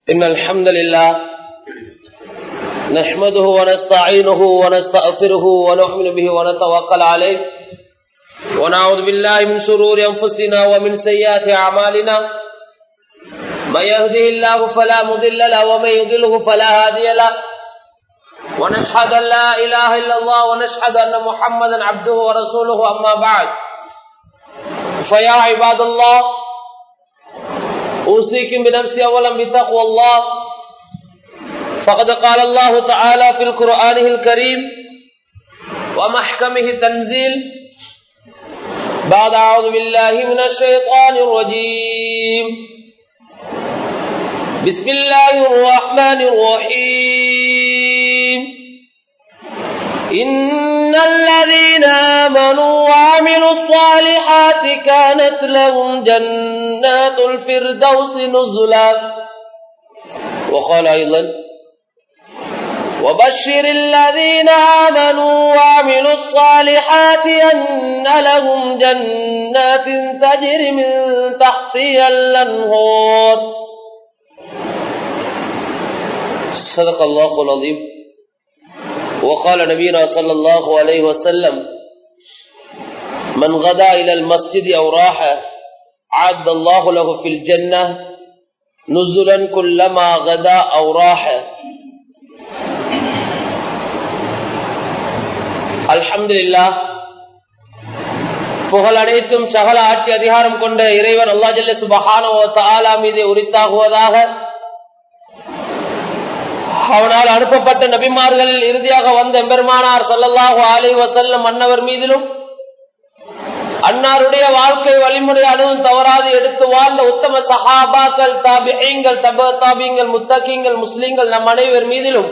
إن الحمد لله نحمده ونستعينه ونستغفره ونؤمن به ونتوكل عليه ونعوذ بالله من شرور أنفسنا ومن سيئات أعمالنا من يهده الله فلا مضل له ومن يضله فلا هادي له ونشهد أن لا إله إلا الله ونشهد أن محمدا عبده ورسوله أما بعد فيا عباد الله أوصيكم بنفسي أولا بتقوى الله فقد قال الله تعالى في القرآن الكريم ومحكمه التنزيل بعد أعوذ بالله من الشيطان الرجيم بسم الله الرحمن الرحيم إن الذين آمنوا وعملوا الصالحات كانت لهم جنات الفردوس نزلا وقال أيضا وبشر الذين آمنوا وعملوا الصالحات أن لهم جنات تجري من تحتها الأنهار صدق الله العظيم وقال نبينا صلى الله عليه وسلم من غدا إلى المسجد أو راح عاد الله له في الجنة نزلا كلما غدا أو راح الحمد لله புகழ் அனைத்தும் சகல ஆட்சி அதிகாரம் கொண்ட இறைவன் அல்லா ஜல்ல சுபஹானோ தாலா மீது உரித்தாகுவதாக அவனால் அனுப்பப்பட்ட நபிமார்களில் இறுதியாக வந்த எம்பெருமானார் சொல்லல்லாஹு ஆலை வசல்லம் மன்னவர் மீதிலும் அன்னாருடைய வாழ்க்கை வழிமுறை அணுவும் தவறாது எடுத்து வாழ்ந்த உத்தம சஹாபாக்கள் தாபியங்கள் தப தாபியங்கள் முத்தகிங்கள் முஸ்லீம்கள் நம் அனைவர் மீதிலும்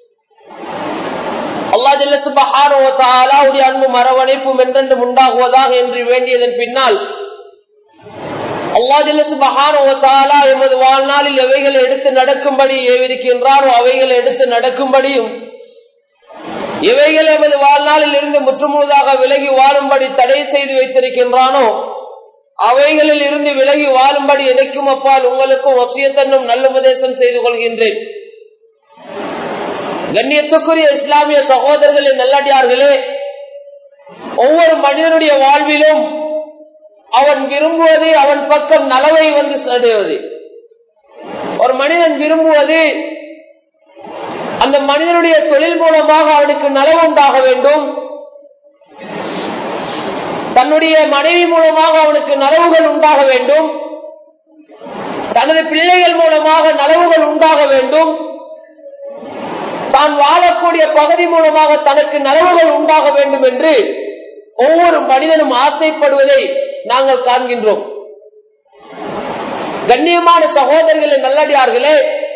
அல்லா ஜல்லுடைய அன்பு மரவணைப்பும் என்றென்றும் உண்டாகுவதாக என்று வேண்டியதன் பின்னால் அல்லா ஜல்லுபானா எமது வாழ்நாளில் எவைகள் எடுத்து நடக்கும்படி ஏவிருக்கின்றாரோ அவைகள் எடுத்து நடக்கும்படியும் எவைகள் எமது வாழ்நாளில் இருந்து முற்றுமுழுதாக விலகி வாழும்படி தடை செய்து வைத்திருக்கின்றானோ அவைகளில் இருந்து விலகி வாழும்படி எனக்கும் அப்பால் உங்களுக்கும் வசியத்தன்னும் நல்ல உபதேசம் செய்து கொள்கின்றேன் கண்ணியத்துக்குரிய இஸ்லாமிய சகோதரர்களின் நல்லடியார்களே ஒவ்வொரு மனிதனுடைய வாழ்விலும் அவன் விரும்புவது அவன் பக்கம் நலவை வந்து அடைவது ஒரு மனிதன் விரும்புவது அந்த மனிதனுடைய தொழில் மூலமாக அவனுக்கு நலவு உண்டாக வேண்டும் தன்னுடைய மனைவி மூலமாக அவனுக்கு நலவுகள் உண்டாக வேண்டும் தனது பிள்ளைகள் மூலமாக நலவுகள் உண்டாக வேண்டும் தான் வாழக்கூடிய பகுதி மூலமாக தனக்கு நலவுகள் உண்டாக வேண்டும் என்று ஒவ்வொரு மனிதனும் ஆசைப்படுவதை நாங்கள் காண்கின்றோம் கண்ணியமான சகோதரர்களை நல்லடியார்களே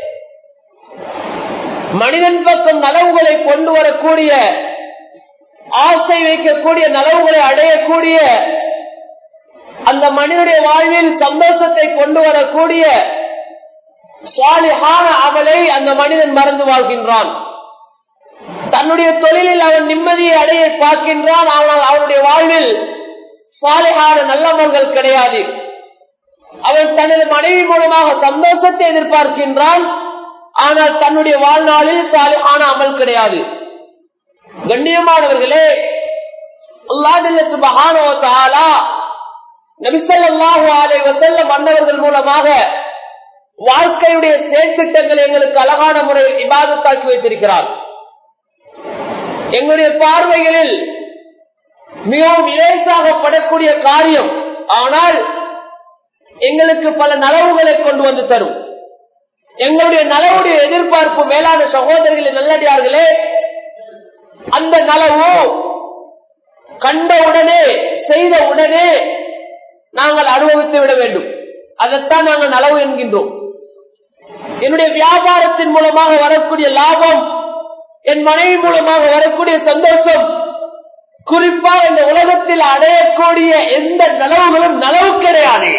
மனிதன் பக்கம் நலவுகளை கொண்டு வரக்கூடிய ஆசை வைக்கக்கூடிய நலவுகளை அடையக்கூடிய அந்த மனிதனுடைய வாழ்வில் சந்தோஷத்தை கொண்டு வரக்கூடிய சுவாலிஹான அமலை அந்த மனிதன் மறந்து வாழ்கின்றான் தன்னுடைய தொழிலில் அவன் நிம்மதியை அடைய பார்க்கின்றான் ஆனால் அவனுடைய வாழ்வில் சாலைகான நல்லமல்கள் கிடையாது அவன் தனது மனைவி மூலமாக சந்தோஷத்தை எதிர்பார்க்கின்றான் ஆனால் தன்னுடைய வாழ்நாளில் சாலைகான அமல் கிடையாது கண்ணியமானவர்களே நபிசல்லாஹு ஆலை வசல்ல மன்னவர்கள் மூலமாக வாழ்க்கையுடைய செயற்திட்டங்களை எங்களுக்கு அழகான முறையில் இபாதத்தாக்கி வைத்திருக்கிறார் எங்களுடைய பார்வைகளில் மிகவும் இலேசாகப்படக்கூடிய காரியம் ஆனால் எங்களுக்கு பல நலவுகளை கொண்டு வந்து தரும் எங்களுடைய நலவுடைய எதிர்பார்ப்பு மேலான சகோதரர்களின் நல்லடியார்களே அந்த நலவு கண்ட உடனே செய்த உடனே நாங்கள் அனுபவித்து விட வேண்டும் அதைத்தான் நாங்கள் நலவு என்கின்றோம் என்னுடைய வியாபாரத்தின் மூலமாக வரக்கூடிய லாபம் என் மனைவி மூலமாக வரக்கூடிய சந்தோஷம் குறிப்பாக இந்த உலகத்தில் அடையக்கூடிய எந்த நலவுகளும் நலவு கிடையாது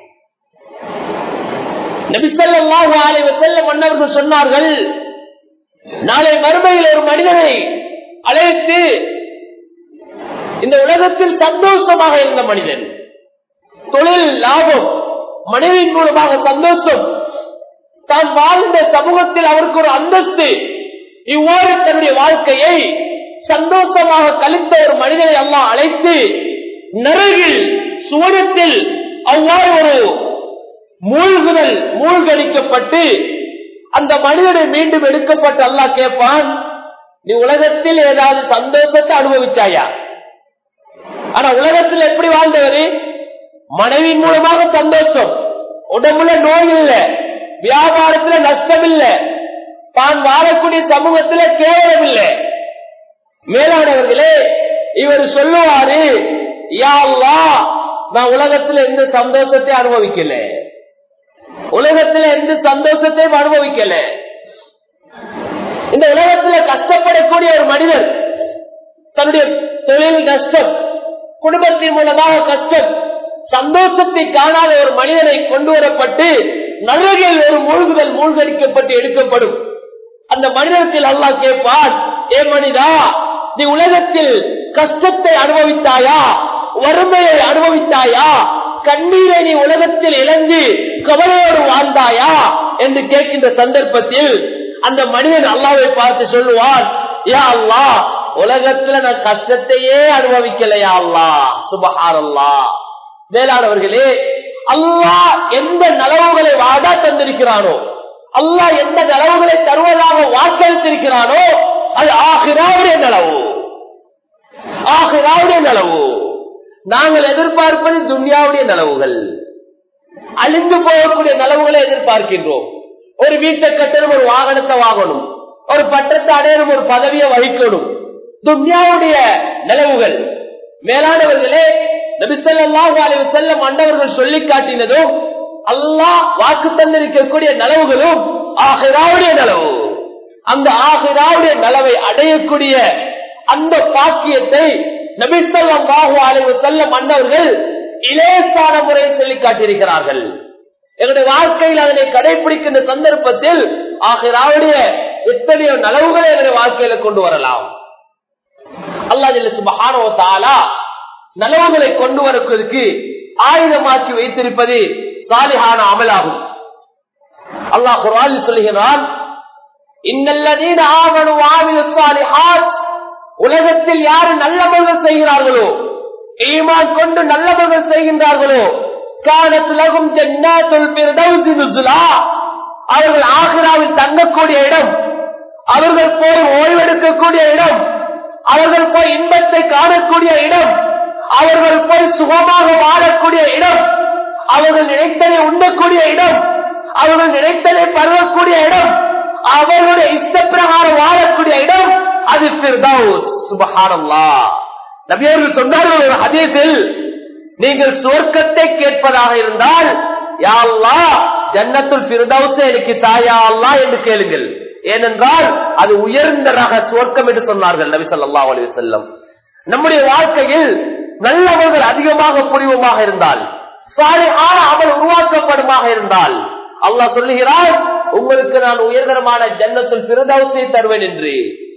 நபிசல்லாஹு ஆலைவ செல்ல மன்னர்கள் சொன்னார்கள் நாளை மறுமையில் ஒரு மனிதனை அழைத்து இந்த உலகத்தில் சந்தோஷமாக இருந்த மனிதன் தொழில் லாபம் மனைவியின் மூலமாக சந்தோஷம் தான் வாழ்ந்த சமூகத்தில் அவருக்கு ஒரு அந்தஸ்து இவ்வாறு தன்னுடைய வாழ்க்கையை சந்தோஷமாக கழித்த ஒரு மனிதனை எல்லாம் அழைத்து நரகில் சுவனத்தில் அவ்வாறு ஒரு மூழ்குதல் மூழ்கடிக்கப்பட்டு அந்த மனிதனை மீண்டும் எடுக்கப்பட்டு அல்லாஹ் கேட்பான் நீ உலகத்தில் ஏதாவது சந்தோஷத்தை அனுபவிச்சாயா ஆனா உலகத்தில் எப்படி வாழ்ந்தவரு மனைவியின் மூலமாக சந்தோஷம் உடம்புல நோய் இல்ல வியாபாரத்துல நஷ்டம் இல்ல தான் வாழக்கூடிய சமூகத்துல கேவலம் இல்ல மேலானவர்களே இவர் சொல்லுவாரு யா அல்லாஹ், நான் உலகத்துல எந்த சந்தோஷத்தை அனுபவிக்கல உலகத்துல எந்த சந்தோஷத்தையும் அனுபவிக்கல இந்த உலகத்துல கஷ்டப்படக்கூடிய ஒரு மனிதர் தன்னுடைய தொழில் நஷ்டம் குடும்பத்தின் மூலமாக கஷ்டம் சந்தோஷத்தை காணாத ஒரு மனிதனை கொண்டு வரப்பட்டு நரகில் ஒரு மூழ்குதல் மூழ்கடிக்கப்பட்டு எடுக்கப்படும் அந்த மனிதத்தில் அல்லாஹ் கேட்பான் ஏ மனிதா நீ உலகத்தில் கஷ்டத்தை அனுபவித்தாயா வறுமையை அனுபவித்தாயா கண்ணீரை நீ உலகத்தில் இழந்து கவலையோடு வாழ்ந்தாயா என்று கேட்கின்ற சந்தர்ப்பத்தில் அந்த மனிதன் அல்லாவை பார்த்து சொல்லுவான் யா அல்லா உலகத்துல நான் கஷ்டத்தையே அனுபவிக்கலையா அல்லா சுபஹார் அல்லா வேளாணவர்களே அல்லாஹ் எந்த நலவுகளை வாதா தந்திருக்கிறானோ அல்லாஹ் எந்த நலவுகளை தருவதாக வாக்களித்திருக்கிறானோ அது ஆகிறாவுடைய நலவு ஆகிறாவுடைய நலவு நாங்கள் எதிர்பார்ப்பது துன்யாவுடைய நலவுகள் அழிந்து போகக்கூடிய நலவுகளை எதிர்பார்க்கின்றோம் ஒரு வீட்டை கட்டணும் ஒரு வாகனத்தை வாங்கணும் ஒரு பட்டத்தை அடையணும் ஒரு பதவியை வகிக்கணும் துன்யாவுடைய நிலவுகள் மேலானவர்களே நபிசல்லாஹு அலைஹி வஸல்லம் அண்டவர்கள் சொல்லி காட்டினதும் அல்லாஹ் வாக்கு தந்திருக்கக்கூடிய நலவுகளும் ஆகிராவுடைய நலவு அந்த ஆகிராவுடைய நலவை அடையக்கூடிய அந்த பாக்கியத்தை நபிசல்லாஹு அலைஹி வஸல்லம் அண்டவர்கள் இலேசான முறையில் சொல்லி காட்டியிருக்கிறார்கள் எங்களுடைய வாழ்க்கையில் அதனை கடைபிடிக்கின்ற சந்தர்ப்பத்தில் ஆகிராவுடைய எத்தனையோ நலவுகளை எங்களுடைய வாழ்க்கையில கொண்டு வரலாம் அல்லா சுபஹானோ தாலா நலவுகளை கொண்டு வருவதற்கு ஆயுதமாக்கி வைத்திருப்பது சாலிஹான அமலாகும் அல்லாஹ் குரான் சொல்லுகிறான் இன்னல்லதீன ஆமனு ஆமிலு சாலிஹாத் உலகத்தில் யாரு நல்லவர்கள் செய்கிறார்களோ ஈமான் கொண்டு நல்லவர்கள் செய்கின்றார்களோ காலத்துலகும் ஜன்னாத்துல் பிரதௌசி நுசுலா அவர்கள் ஆக்ராவில் தங்கக்கூடிய இடம் அவர்கள் போய் ஓய்வெடுக்கக்கூடிய இடம் அவர்கள் போய் இன்பத்தை காணக்கூடிய இடம் அவர்கள் போய் சுகமாக வாழக்கூடிய இடம் அவர்கள் நினைத்ததை உண்ணக்கூடிய இடம் அவர்கள் நினைத்ததை பருவக்கூடிய இடம் அவர்களுடைய இஷ்டப்பிரகாரம் வாழக்கூடிய இடம் அது பிர்தௌஸ் சுபஹானல்லா நபியர்கள் சொன்னார்கள் ஒரு ஹதீஸில் நீங்கள் சுவர்க்கத்தை கேட்பதாக இருந்தால் யா அல்லாஹ் ஜன்னத்துல் பிர்தௌஸ் எனக்கு தாயா அல்லாஹ் என்று கேளுங்கள் ஏனென்றால் அது உயர்ந்த ரக சுவர்க்கம் என்று சொன்னார்கள் நபி ஸல்லல்லாஹு அலைஹி வஸல்லம் நம்முடைய வாழ்க்கையில் நல்லவர்கள் அதிகமாக புரிவமாக இருந்தால் சாலிஹான அமல் உருவாக்கப்படுமாக இருந்தால் அல்லாஹ் சொல்லுகிறார் உங்களுக்கு நான் உயர்தரமான ஜன்னத்துல் பிரதௌசை தருவேன் என்று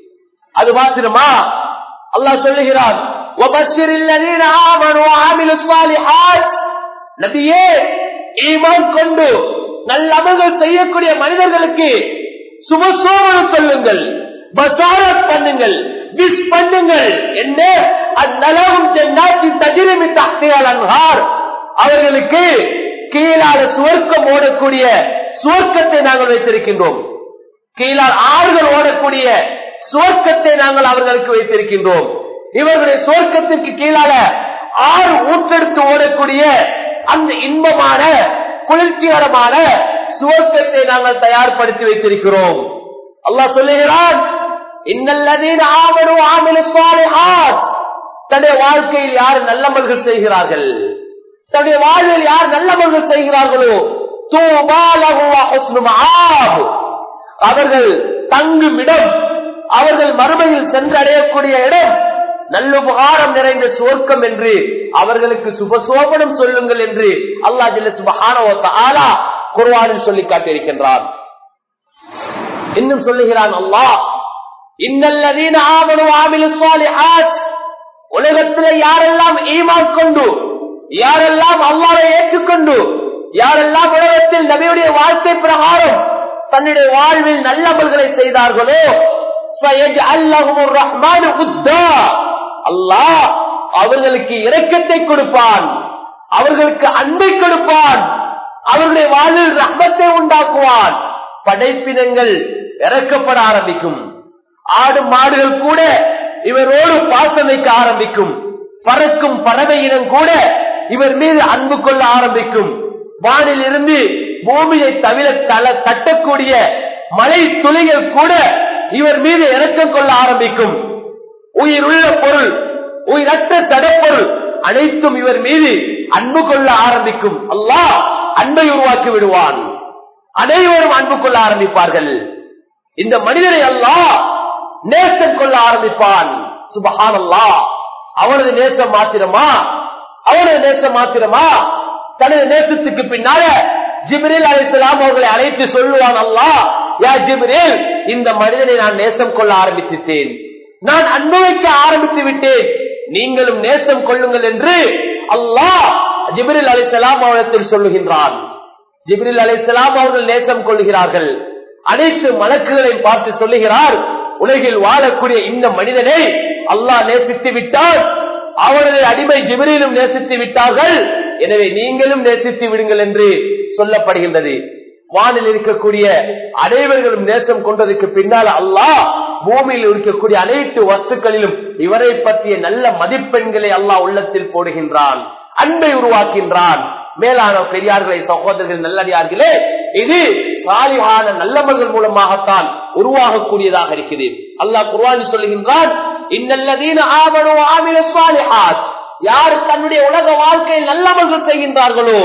அது மாத்திரமா அல்லாஹ் சொல்லுகிறார் وَبَشِّرِ الَّذِينَ آمَنُوا وَعَمِلُوا الصَّالِحَاتِ நபியே ஈமான் கொண்டு நல்ல அமல்கள் செய்யக்கூடிய மனிதர்களுக்கு சுபசோமனம் சொல்லுங்கள் பசாரத் பண்ணுங்கள் விஷ் பண்ணுங்கள் என்ன அந்நலவும் ஜன்னாத்தின் தஜிரிமி தஹ்தியால் அன்ஹார் அவர்களுக்கு கீழால சுவர்க்கம் ஓடக்கூடிய சுவர்க்கத்தை நாங்கள் வைத்திருக்கின்றோம் கீழால் ஆறுகள் ஓடக்கூடிய சுவர்க்கத்தை நாங்கள் அவர்களுக்கு வைத்திருக்கின்றோம் இவர்களுடைய சுவர்க்கத்திற்கு கீழால ஆறு ஊற்றெடுத்து ஓடக்கூடிய அந்த இன்பமான குளிர்ச்சிகரமான சுவர்க்கத்தை நாங்கள் தயார்படுத்தி வைத்திருக்கிறோம் அல்லாஹ் சொல்லுகிறான் இன்னல்லதீன் ஆமனு ஆமிலு சாலிஹாத் தன்னுடைய வாழ்க்கையில் யார் நல்லமல்கள் செய்கிறார்கள் தன்னுடைய வாழ்வில் யார் நல்லமல்கள் செய்கிறார்களோ தூபா லஹு வ ஹுஸ்னு மஆப். அவர்கள் தங்கும் இடம் அவர்கள் மறுமையில் சென்றடையக்கூடிய இடம் நல்லுபகாரம் நிறைந்த சுவர்க்கம் என்று அவர்களுக்கு சுபசோபனம் சொல்லுங்கள் என்று அல்லாஹ் ஜல்ல சுபஹானஹு வ தஆலா குர்ஆனில் சொல்லி காட்டியிருக்கின்றான் இன்னும் சொல்லுகிறான் அல்லாஹ் இன்னல்லதீன ஆமனு ஆமிலு ஸாலிஹாத் உலகத்தில் யாரெல்லாம் ஈமான் கொண்டு யாரெல்லாம் அல்லாஹ்வை ஏற்றுக்கொண்டு யாரெல்லாம் உலகத்தில் நபியுடைய வாழ்க்கை பிரகாரம் தன்னுடைய வாழ்வில் நல்லவர்களை செய்தார்களோ அல்லாஹ் அவர்களுக்கு இரக்கத்தை கொடுப்பான் அவர்களுக்கு அன்பை கொடுப்பான் அவர்களுடைய வாழ்வில் ரத்தத்தை உண்டாக்குவான் படைப்பினங்கள் இறக்கப்பட ஆரம்பிக்கும் ஆடு மாடுகள் கூட இவரோடு பாசம் வைக்க ஆரம்பிக்கும் பறக்கும் பறவை இனம் கூட இவர் மீது அன்பு கொள்ள ஆரம்பிக்கும் வானில் இருந்து பூமியை தவிர தல தட்டக்கூடிய மழை துளிகள் கூட இவர் மீது இறக்கம் கொள்ள ஆரம்பிக்கும் உயிருள்ள பொருள் உயிரற்ற தடப்பொருள் அனைத்தும் இவர் மீது அன்பு கொள்ள ஆரம்பிக்கும் அல்லாஹ் அன்பை உருவாக்கி விடுவான் அனைவரும் அன்பு கொள்ள ஆரம்பிப்பார்கள் இந்த மனிதனை அல்லாஹ் நேசம் கொள்ள ஆரம்பிப்பான் சுபஹான் அல்லாஹ் அவனது நேசம் மாத்திரமா அவனது நேசம் மாத்திரமா தனது நேசத்துக்கு பின்னால ஜிப்ரில் அழைத்தலாம் அவர்களை அழைத்து சொல்லுவான் அல்லா யா ஜிப்ரில் இந்த மனிதனை நான் நேசம் கொள்ள ஆரம்பித்துட்டேன் நான் அனுபவிக்க ஆரம்பித்து விட்டேன் நீங்களும் நேசம் கொள்ளுங்கள் என்று அல்லாஹ் ஜிப்ரில் அழைத்தலாம் அவரிடத்தில் சொல்லுகின்றான் ஜிப்ரில் அழைத்தலாம் அவர்கள் நேசம் கொள்ளுகிறார்கள் அனைத்து மலக்குகளையும் பார்த்து சொல்லுகிறார் உலகில் வாழக்கூடிய இந்த மனிதனை அல்லாஹ் நேசித்து விட்டால் அவரது அடிமை ஜிபிரிலும் நேசித்து விட்டார்கள் எனவே நீங்களும் நேசித்து விடுங்கள் என்று சொல்லப்படுகின்றது வானில் இருக்கக்கூடிய அனைவர்களும் நேசம் கொண்டதற்கு பின்னால் அல்லாஹ் பூமியில் இருக்கக்கூடிய அனைத்து வஸ்துக்களிலும் இவரை பற்றிய நல்ல மதிப்பெண்களை அல்லாஹ் உள்ளத்தில் போடுகின்றான் அன்பை உருவாக்கின்றான் மேலான பெரியார்களை சகோதரர்கள் நல்லடியார்களே இது சாலிகான நல்லவர்கள் மூலமாகத்தான் உருவாகக்கூடியதாக இருக்குது அல்லாஹ் குர்வானி சொல்லுகின்றான் இன்னல்லதீன ஆவணோ ஆமில சாலிஹாத் யார் தன்னுடைய உலக வாழ்க்கையில் நல்லவர்கள் செய்கின்றார்களோ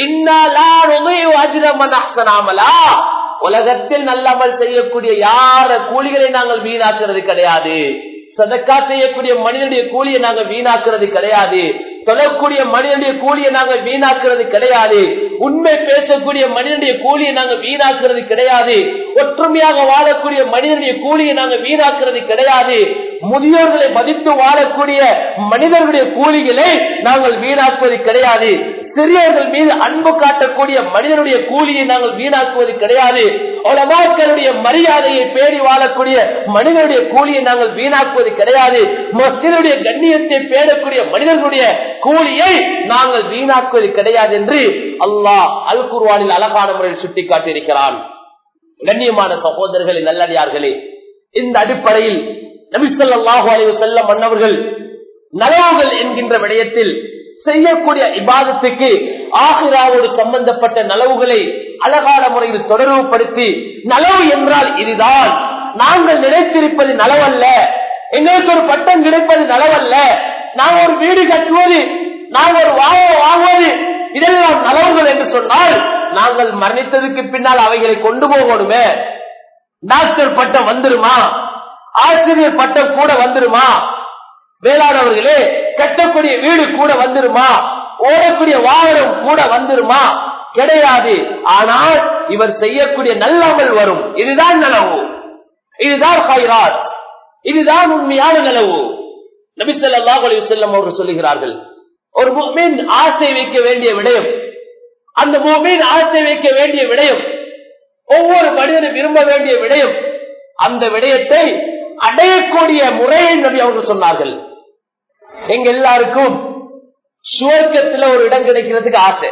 இன்னாலாமலா உலகத்தில் நல்லமல் செய்யக்கூடிய யார கூலிகளை நாங்கள் வீணாக்குறது கிடையாது சதக்கா செய்யக்கூடிய மனிதனுடைய கூலியை நாங்கள் வீணாக்குறது கிடையாது தொழக்கூடிய மனிதனுடைய கூலியை நாங்கள் வீணாக்குறது கிடையாது உண்மை பேசக்கூடிய மனிதனுடைய கூலியை நாங்கள் வீணாக்குறது கிடையாது ஒற்றுமையாக வாழக்கூடிய மனிதனுடைய கூலியை நாங்கள் வீணாக்குறது கிடையாது முதியோர்களை மதித்து வாழக்கூடிய மனிதர்களுடைய கூலிகளை நாங்கள் வீணாக்குவது கிடையாது சிறியவர்கள் மீது அன்பு காட்டக்கூடிய மனிதனுடைய கூலியை நாங்கள் வீணாக்குவது கிடையாது உலமாக்களுடைய மரியாதையை பேடி வாழக்கூடிய மனிதனுடைய கூலியை நாங்கள் வீணாக்குவது கிடையாது மக்களுடைய கண்ணியத்தை பேடக்கூடிய மனிதர்களுடைய கூலியை நாங்கள் வீணாக்குவது கிடையாது என்று அல்லாஹ் அல் குர்வானில் அழகான முறையில் சுட்டிக்காட்டியிருக்கிறான் கண்ணியமான சகோதரர்களை நல்லடியார்களே இந்த அடிப்படையில் நபிசல்லாஹு அலைவு செல்ல மன்னவர்கள் நலவுகள் என்கின்ற விடயத்தில் செய்யக்கூடிய இபாதத்துக்கு ஆகிராவோடு சம்பந்தப்பட்ட நலவுகளை அழகான முறையில் தொடர்புபடுத்தி நலவு என்றால் இதுதான் நாங்கள் நினைத்திருப்பது நலவல்ல எங்களுக்கு ஒரு பட்டம் கிடைப்பது நலவல்ல நாங்கள் ஒரு வீடு கட்டுவது நாங்கள் ஒரு வாழ வாங்குவது இதெல்லாம் நலவுகள் என்று சொன்னால் நாங்கள் மரணித்ததுக்கு பின்னால் அவைகளை கொண்டு போகணுமே டாக்டர் பட்டம் வந்துருமா ஆசிரியர் பட்டம் கூட வந்துருமா வேளாணவர்களே கட்டக்கூடிய வீடு கூட வந்துருமா ஓடக்கூடிய வாகனம் கூட வந்துருமா கிடையாது ஆனால் இவர் செய்யக்கூடிய நல்லமல் வரும் இதுதான் நலவு இதுதான் ஹைராத் இதுதான் உண்மையான நிலவு நபித்தல்லாஹ் செல்லம் அவர்கள் சொல்லுகிறார்கள் ஒரு மீன் ஆசை வைக்க வேண்டிய விடயம் அந்த மீன் ஆசை வைக்க வேண்டிய விடயம் ஒவ்வொரு மனிதனும் விரும்ப வேண்டிய விடயம் அந்த விடயத்தை அடையக்கூடிய முறையை நபி அவர்கள் சொன்னார்கள் எங்க எல்லாருக்கும் சுவர்க்கத்துல ஒரு இடம் கிடைக்கிறதுக்கு ஆசை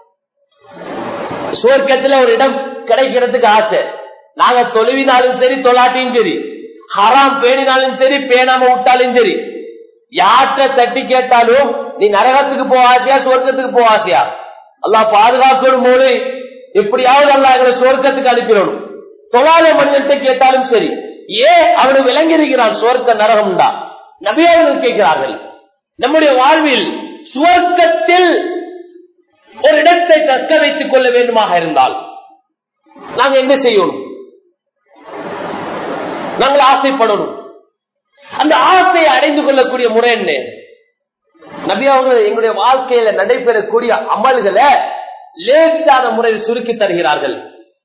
சுவர்க்கத்துல ஒரு இடம் கிடைக்கிறதுக்கு ஆசை நாங்க தொழுவினாலும் சரி தொலாட்டியும் சரி ஹராம் பேணினாலும் சரி பேணாம விட்டாலும் சரி யாற்ற தட்டி கேட்டாலும் நீ நரகத்துக்கு போக ஆசையா சுவர்க்கத்துக்கு போக ஆசையா அல்லா பாதுகாக்கணும் போது எப்படியாவது அல்லா எங்களை சுவர்க்கத்துக்கு அனுப்பிடணும் தொழாத மனிதன்கிட்ட கேட்டாலும் சரி ஏன் அவனு விளங்கி இருக்கிறான் சுவர்க்க நரகம் தான் நபியவர்கள் கேட்கிறார்கள் நம்முடைய வாழ்வில் சுவர்க்கத்தில் ஒரு இடத்தை தக்க வைத்துக் கொள்ள வேண்டுமாக இருந்தால் நாங்கள் என்ன செய்யணும் நாங்கள் ஆசைப்படணும் அந்த ஆசையை அடைந்து கொள்ளக்கூடிய முறை என்ன நபி அவர்கள் எங்களுடைய வாழ்க்கையில நடைபெறக்கூடிய அமல்களை லேசான முறையில் சுருக்கி தருகிறார்கள்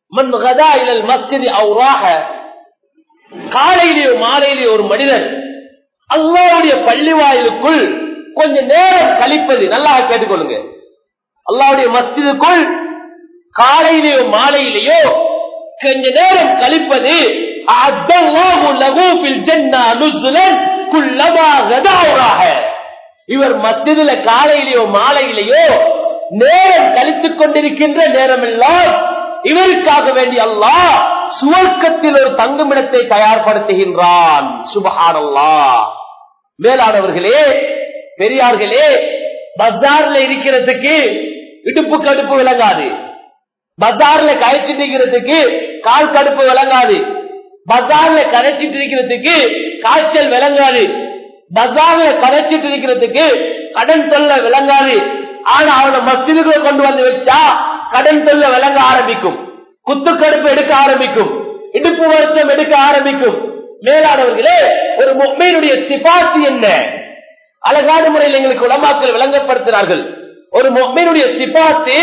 காலையிலேயோ மாலையிலேயோ ஒரு மனிதன் அல்லாவுடைய பள்ளி வாயிலுக்குள் கொஞ்ச நேரம் கழிப்பது நல்லா கேட்டுக்கொள்ளுங்க அல்லாவுடைய மஸ்திதுக்குள் காலையிலேயோ மாலையிலேயோ கொஞ்ச நேரம் கழிப்பது அத்தல்லாஹு லஹு ஃபில் ஜன்னா நுஸ்லன் குல்லமா கதாவுராக இவர் மத்தியில காலையிலேயோ மாலையிலேயோ நேரம் கழித்துக் கொண்டிருக்கின்ற நேரம் எல்லாம் இவருக்காக வேண்டி அல்லாஹ் சுவர்க்கத்தில் ஒரு தங்குமிடத்தை தயார்படுத்துகின்றான் சுபஹானல்லா மேலானவர்களே பெரியார்களே பஜார்ல இருக்கிறதுக்கு இடுப்பு கடுப்பு விளங்காது பஜார்ல கரைச்சிட்டு இருக்கிறதுக்கு கால் கடுப்பு விளங்காது பஜார்ல கரைச்சிட்டு இருக்கிறதுக்கு காய்ச்சல் விளங்காது பஜார்ல கரைச்சிட்டு இருக்கிறதுக்கு கடன் தொல்லை விளங்காது ஆனா அவனை மசிதுகளை கொண்டு வந்து வச்சா கடன் தொல்லை விளங்க ஆரம்பிக்கும் குத்துக்கடுப்பு எடுக்க ஆரம்பிக்கும் இடுப்பு வருத்தம் எடுக்க ஆரம்பிக்கும் மேலானவர்களே ஒரு மொம்மையினுடைய சிபாசி என்ன அழகான முறையில் எங்களுக்கு உலமாக்கள் விளங்கப்படுத்தினார்கள் ஒரு மொம்மையினுடைய சிபாத்து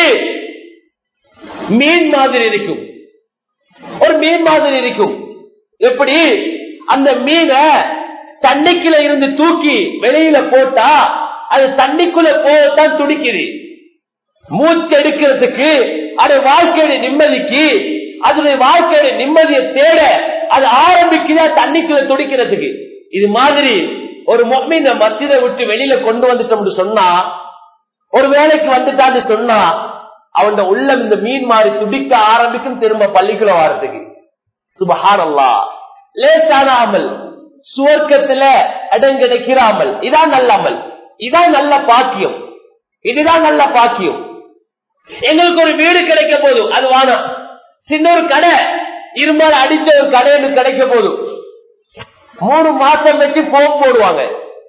மீன் மாதிரி இருக்கும் ஒரு மீன் மாதிரி இருக்கும் எப்படி அந்த மீனை தண்ணிக்குள்ள இருந்து தூக்கி வெளியில போட்டா அது தண்ணிக்குள்ள போகத்தான் துடிக்குது மூச்சு எடுக்கிறதுக்கு அது வாழ்க்கையுடைய நிம்மதிக்கு அதனுடைய வாழ்க்கையுடைய நிம்மதியை தேட அது ஆரம்பிக்குதா தண்ணிக்குள்ள துடிக்கிறதுக்கு இது மாதிரி ஒரு மொம்மின மத்திய விட்டு வெளியில கொண்டு வந்துட்டோம்னு சொன்னா ஒரு வேலைக்கு வந்துட்டான்னு சொன்னா அவன் உள்ளம் இந்த மீன் மாதிரி துடிக்க ஆரம்பிக்கும் திரும்ப பள்ளிக்குள்ள வாரத்துக்கு சுபஹானல்லா லேசான அமல் சுவர்க்கத்துல இடம் கிடைக்கிறாமல் இதான் நல்ல அமல் இதான் நல்ல பாக்கியம் இதுதான் நல்ல பாக்கியம் எங்களுக்கு ஒரு வீடு கிடைக்க போதும் அது வானம் சின்ன ஒரு கடை இருமால் அடிச்ச ஒரு கடை எனக்கு கிடைக்க போதும் மூணு மாசம் வச்சு போம் போடுவாங்க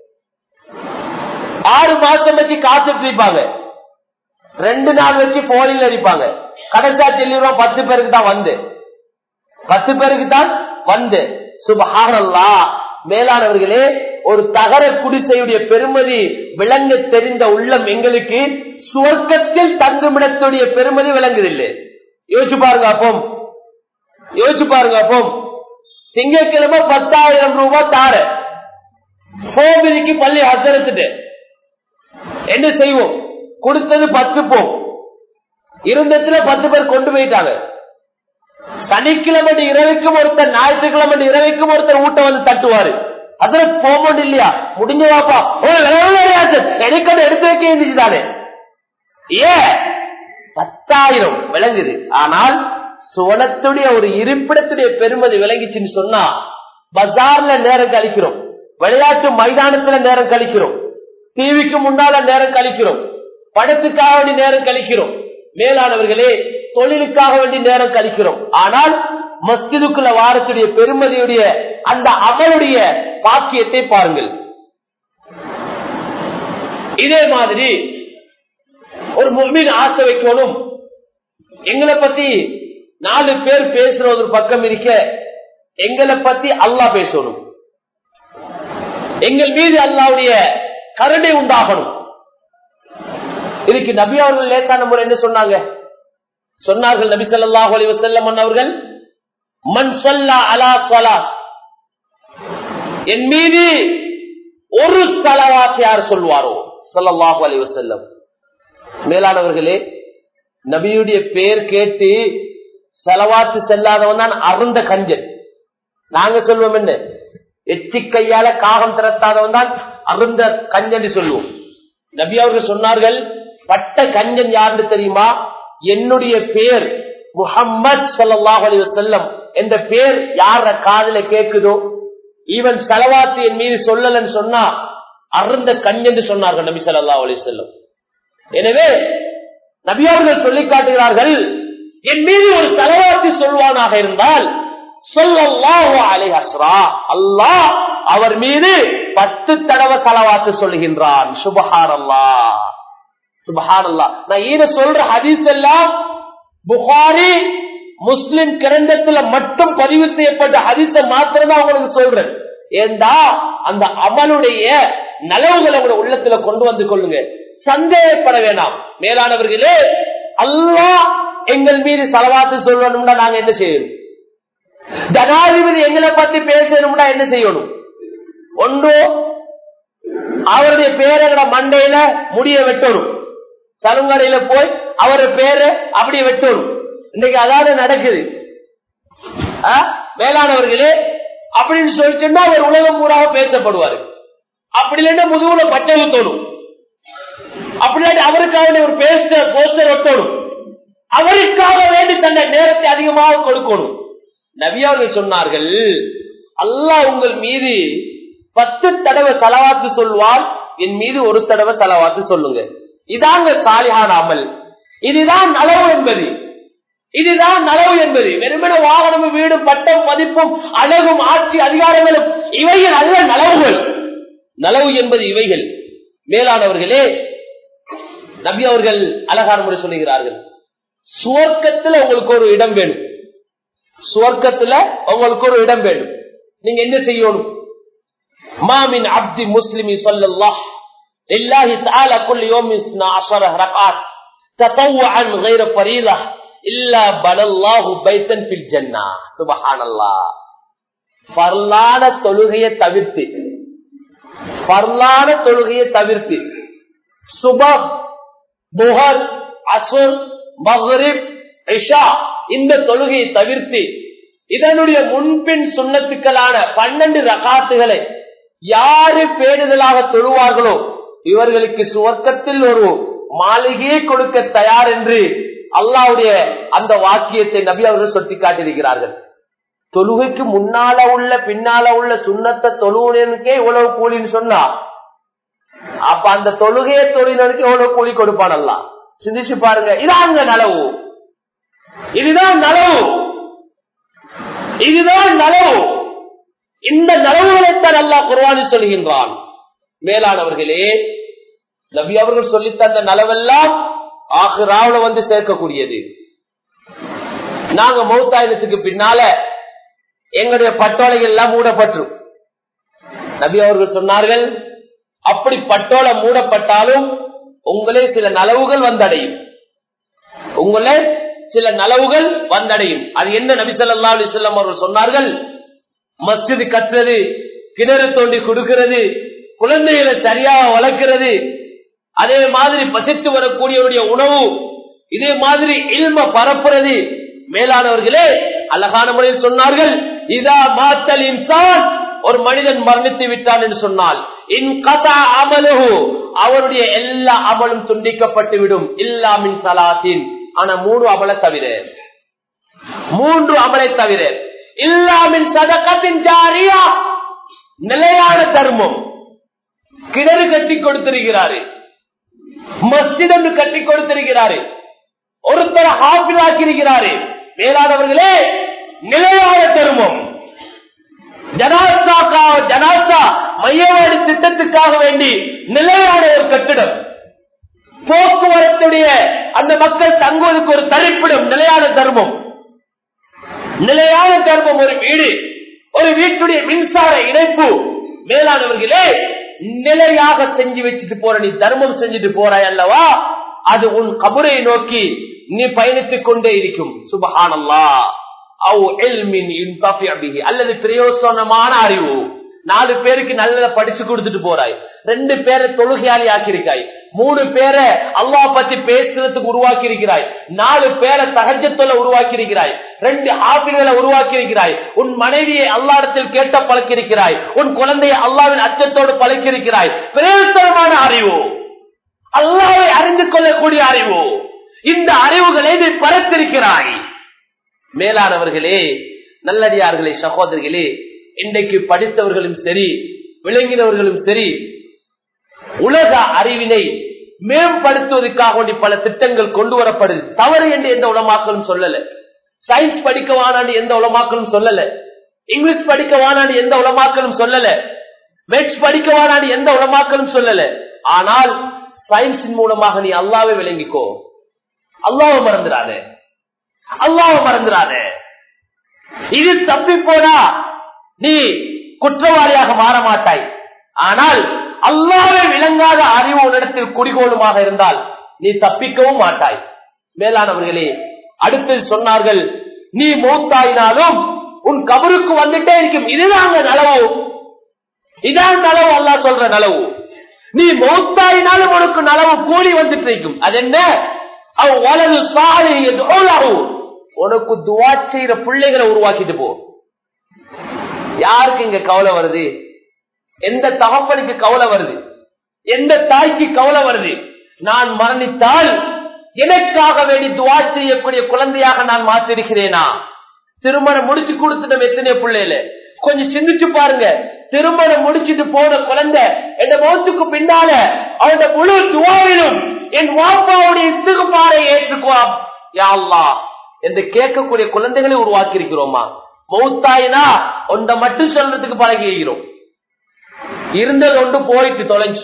ஆறு மாசம் வச்சு காசு இருப்பாங்க ரெண்டு நாள் வச்சு போலில் அடிப்பாங்க கடைசா சொல்லிடுவா பத்து பேருக்கு தான் வந்து பத்து பேருக்கு தான் வந்து சுபஹானல்லா மேலானவர்களே ஒரு தகர குடிசையுடைய பெருமதி விளங்க தெரிந்த உள்ளம் எங்களுக்கு சுவர்க்கத்தில் தங்குமிடத்துடைய பெருமதி விளங்குதில்லை யோசிச்சு பாருங்க அப்போ யோசிச்சு பாருங்க அப்போ திங்கட்கிழமை பத்தாயிரம் ரூபாய் தார கோவிலுக்கு பள்ளி அசரத்துட்டு என்ன செய்வோம் கொடுத்தது பத்து போ இருந்ததுல பத்து பேர் கொண்டு போயிட்டாங்க சனிக்கிழமை இரவுக்கும் ஒருத்தர் ஞாயிற்றுக்கிழமை இரவுக்கும் ஒருத்தர் ஊட்ட வந்து தட்டுவாரு அதுல போமோண்டு இல்லையா முடிஞ்ச வாப்பா எனக்கு அதை எடுத்து வைக்க வேண்டியதுதானே ஏ பத்தாயிரம் விளங்குது ஆனால் சுவனத்துடைய ஒரு இருப்பிடத்துடைய பெருமதி விளங்கிச்சுன்னு சொன்னா பஜார்ல நேரம் கழிக்கிறோம் விளையாட்டு மைதானத்துல நேரம் கழிக்கிறோம் டிவிக்கு முன்னால நேரம் கழிக்கிறோம் படத்துக்காக வேண்டி நேரம் கழிக்கிறோம் மேலானவர்களே தொழிலுக்காக வேண்டி நேரம் கழிக்கிறோம் ஆனால் மஸ்ஜிதுக்குள்ள வாரத்துடைய பெருமதியுடைய அந்த அமலுடைய பாக்கியத்தை பாருங்கள் இதே மாதிரி ஒரு முன்மீன் ஆசை வைக்கணும் எங்களை பத்தி நாலு பேர் பேசுற ஒரு பக்கம் இருக்க எங்களை பத்தி அல்லா பேசணும் எங்கள் மீது அல்லாவுடைய கருணை உண்டாகணும் இதுக்கு நபி அவர்கள் லேசான முறை என்ன சொன்னாங்க சொன்னார்கள் நபி சொல்லாஹ் அலி வசல்லம் அவர்கள் மண் சொல்லா அலா சொலா என் மீது ஒரு தலவாத்தை யார் சொல்வாரோ சொல்லல்லாஹு அலி வசல்லம் மேலானவர்களே நபியுடைய பேர் கேட்டு செலவாத்து செல்லாதவன் தான் அருந்த கஞ்சன் நாங்க சொல்வோம் என்ன எச்சி கையால காகம் திரட்டாதவன் தான் அருந்த கஞ்சன் சொல்லுவோம் நபி அவர்கள் சொன்னார்கள் பட்ட கஞ்சன் யாருன்னு தெரியுமா என்னுடைய பேர் முகம்மது சல்லாஹ் அலி வசல்லம் என்ற பேர் யார காதல கேக்குதோ ஈவன் செலவாத்து என் மீது சொல்லலன்னு சொன்னா அருந்த கஞ்சென்று சொன்னார்கள் நபி சல்லா அலி செல்லம் எனவே நபியார்கள் சொல்லி காட்டுகிறார்கள் என் மீது ஒரு செலவாத்து சொல்வானாக இருந்தால் அல்லாஹ் அவர் மீது பத்து தடவை செலவாத்து சொல்லுகின்றான் சுபஹான் அல்லா சுபஹான் அல்லா நான் ஈர சொல்ற ஹதீஸ் எல்லாம் புகாரி முஸ்லிம் கிரந்தத்துல மட்டும் பதிவு செய்யப்பட்ட ஹதீஸை மாத்திரம் தான் உங்களுக்கு சொல்றேன் ஏண்டா அந்த அமலுடைய நலவுகளை உங்க உள்ளத்துல கொண்டு வந்து கொள்ளுங்க சந்தேகப்பட வேணாம் மேலானவர்களே அல்லா எங்கள் மீது செலவாத்து சொல்லணும்னா நாங்க என்ன செய்யணும் ஜனாதிபதி எங்களை பத்தி பேசணும்னா என்ன செய்யணும் ஒன்று அவருடைய பேரங்கட மண்டையில முடிய வெட்டணும் சலுங்கடையில போய் அவரு பேரு அப்படியே வெட்டணும் இன்னைக்கு அதாவது நடக்குது ஆ? மேலானவர்களே அப்படின்னு சொல்லிச்சுன்னா அவர் உலகம் பூராக பேசப்படுவாரு அப்படி இல்லைன்னா முதுகுல பச்சை தோணும் அப்படி இல்லாட்டி அவருக்காக ஒரு பேச போஸ்டர் ஒட்டணும் அவருக்காக வேண்டி தன்னை நேரத்தை அதிகமாக கொடுக்கணும் நபி அவர்கள் சொன்னார்கள் அல்லாஹ் உங்கள் மீது பத்து தடவை தலவாத்து சொல்வார் என் மீது ஒரு தடவை தலவாத்து சொல்லுங்க இதாங்க சாலிஹான் அமல் இதுதான் நலவு என்பது இதுதான் நலவு என்பது வெறுமன வாகனமும் வீடும் பட்டம் மதிப்பும் அழகும் ஆட்சி அதிகாரங்களும் இவைகள் அல்ல நலவுகள் நலவு என்பது இவைகள் மேலானவர்களே நபி அவர்கள் அழகான முறை சொல்லுகிறார்கள் சுவர்க்கத்துல உங்களுக்கு ஒரு இடம் வேணும் சுவர்க்கத்துல உங்களுக்கு ஒரு இடம் வேணும் நீங்க என்ன செய்யணும் மாமின் அப்தி முஸ்லிமி சொல்லல்லாஹ் لله تعالى كل يوم 12 ركعات تطوعا غير فريضه الا بنى الله بيتا في الجنه سبحان الله பரலான தொழுகையை தவிர்த்து பரலான தொழுகையை தவிர்த்து சுபம் புகர் அசுர் மகரிப் இஷா இந்த தொழுகையை தவிர்த்து இதனுடைய முன்பின் சுண்ணத்துக்களான பன்னெண்டு ரகாத்துகளை யாரு பேணுதலாக தொழுவார்களோ இவர்களுக்கு சுவர்க்கத்தில் ஒரு மாளிகையை கொடுக்க தயார் என்று அல்லாவுடைய அந்த வாக்கியத்தை நபி அவர்கள் சுட்டி காட்டியிருக்கிறார்கள் தொழுகைக்கு முன்னால உள்ள பின்னால உள்ள சுண்ணத்தை தொழுவனுக்கே இவ்வளவு கூலின்னு சொன்னா அப்ப அந்த தொழுகையை தொழிலுக்கு எவ்வளவு கூலி கொடுப்பான் அல்ல சிந்திச்சு பாருங்க இதாங்க நலவு இதுதான் நலவு இதுதான் நலவு இந்த நலவுகளைத்தான் அல்லா குர்வானி சொல்கின்றான் மேலானவர்களே நபி அவர்கள் சொல்லி தந்த நலவெல்லாம் ஆஹிராவுல வந்து சேர்க்கக்கூடியது நாங்க மௌத்தாயிரத்துக்கு பின்னால எங்களுடைய பட்டோலைகள் எல்லாம் மூடப்பட்டுரும் நபி அவர்கள் சொன்னார்கள் அப்படி பட்டோலை மூடப்பட்டாலும் உங்களே சில நலவுகள் வந்தடையும் உங்களே சில நலவுகள் வந்தடையும் அது என்ன நபி சொல்லா அலிசல்லாம் அவர்கள் சொன்னார்கள் மஸ்ஜிது கட்டுறது கிணறு தோண்டி கொடுக்கிறது குழந்தைகளை சரியாக வளர்க்கிறது அதே மாதிரி பசித்து வரக்கூடியவருடைய உணவு இதே மாதிரி இல்ம பரப்புறது மேலானவர்களே அழகான முறையில் சொன்னார்கள் இதா மாத்தல் இன்சான் ஒரு மனிதன் மரணித்து விட்டான் என்று சொன்னால் இன் கதா அமலு அவருடைய எல்லா அமலும் துண்டிக்கப்பட்டு விடும் இல்லாமின் சலாத்தின் ஆனா மூணு அமலை தவிர மூன்று அமலை தவிர இல்லாமின் சதக்கத்தின் ஜாரியா நிலையான தர்மம் கிணறு கட்டி கொடுத்திருக்கிறாரு மஸ்ஜித் என்று கட்டி கொடுத்திருக்கிறாரு ஒருத்தர் ஹாஃபிலாக்கி இருக்கிறாரு மேலானவர்களே நிலையான தர்மம் ஜனாசா ஜனாசா மையவாடி திட்டத்துக்காக வேண்டி நிலையான ஒரு கட்டிடம் போக்குவரத்துடைய அந்த மக்கள் தங்குவதற்கு ஒரு தரிப்பிடம் நிலையான தர்மம் நிலையான தர்மம் ஒரு வீடு ஒரு வீட்டுடைய மின்சார இணைப்பு மேலானவர்களே நிலையாக செஞ்சு வச்சுட்டு போற நீ தர்மம் செஞ்சுட்டு போறாய் அல்லவா அது உன் கபரை நோக்கி நீ பயணித்துக் கொண்டே இருக்கும் சுபஹானல்லா அல்லது பிரயோசனமான அறிவு நாலு பேருக்கு நல்லத படிச்சு கொடுத்துட்டு போறாய் ரெண்டு பேரை தொழுகையாளி ஆக்கியிருக்காய் மூணு பேரை அல்லா பத்தி பேசுறதுக்கு உருவாக்கி இருக்கிறாய் நாலு பேரை சகஜத்துல உருவாக்கி இருக்கிறாய் ரெண்டு ஆப்பிள்களை உருவாக்கி இருக்கிறாய் உன் மனைவியை அல்லாடத்தில் கேட்ட பழக்கிருக்கிறாய் உன் குழந்தையை அல்லாவின் அச்சத்தோடு பழக்கிருக்கிறாய் பிரயோசனமான அறிவு அல்லாவை அறிந்து கொள்ளக்கூடிய அறிவு இந்த அறிவுகளை நீ பரத்திருக்கிறாய் மேலானவர்களே நல்லடியார்களே சகோதரிகளே இன்றைக்கு படித்தவர்களும் சரி விளங்கினவர்களும் சரி உலக அறிவினை மேம்படுத்துவதற்காக வேண்டி பல திட்டங்கள் கொண்டு வரப்படுது தவறு என்று எந்த உலமாக்களும் சொல்லல சயின்ஸ் படிக்க வானாண்டு எந்த உலமாக்களும் சொல்லல இங்கிலீஷ் படிக்க வானாண்டு எந்த உலமாக்களும் சொல்லல மெட்ஸ் படிக்க வானாண்டு எந்த உலமாக்களும் சொல்லல ஆனால் சயின்ஸின் மூலமாக நீ அல்லாவே விளங்கிக்கோ அல்லாவ மறந்துடாத அல்லாவ மறந்துடாத இது தப்பி போனா நீ குற்றவாளியாக மாற மாட்டாய் ஆனால் அல்லாவே விளங்காத அறிவு உன்னிடத்தில் குடிகோளுமாக இருந்தால் நீ தப்பிக்கவும் மாட்டாய் மேலானவர்களே அடுத்து சொன்னார்கள் நீ மூத்தாயினாலும் உன் கபருக்கு வந்துட்டே இருக்கும் இதுதான் நலவு இதான் நலவு அல்லா சொல்ற நலவு நீ மௌத்தாயினாலும் உனக்கு நலவு கூலி வந்துட்டு இருக்கும் அது என்ன அவ் வலது சாலை உனக்கு துவா செய்யற பிள்ளைகளை உருவாக்கிட்டு போ யாருக்கு இங்க கவலை வருது எந்த தகப்பனுக்கு கவலை வருது எந்த தாய்க்கு கவலை வருது நான் மரணித்தால் எனக்காக வேண்டி துவா செய்யக்கூடிய குழந்தையாக நான் மாத்திருக்கிறேனா திருமணம் முடிச்சு கொடுத்துட்டோம் எத்தனை பிள்ளைல கொஞ்சம் சிந்திச்சு பாருங்க திருமணம் முடிச்சுட்டு போன குழந்தை என் மௌத்துக்கு பின்னால அவனோட முழு துவாவிலும் என் வாப்பாவுடைய இசுகுமாரை ஏற்றுக்குவான் யாழ்லா என்று கேட்கக்கூடிய குழந்தைகளை உருவாக்கி இருக்கிறோமா மௌத்தாயினா ஒன்றை மட்டும் சொல்றதுக்கு பழகி இருக்கிறோம் இருந்தது ஒன்று போயிட்டு தொலைஞ்சு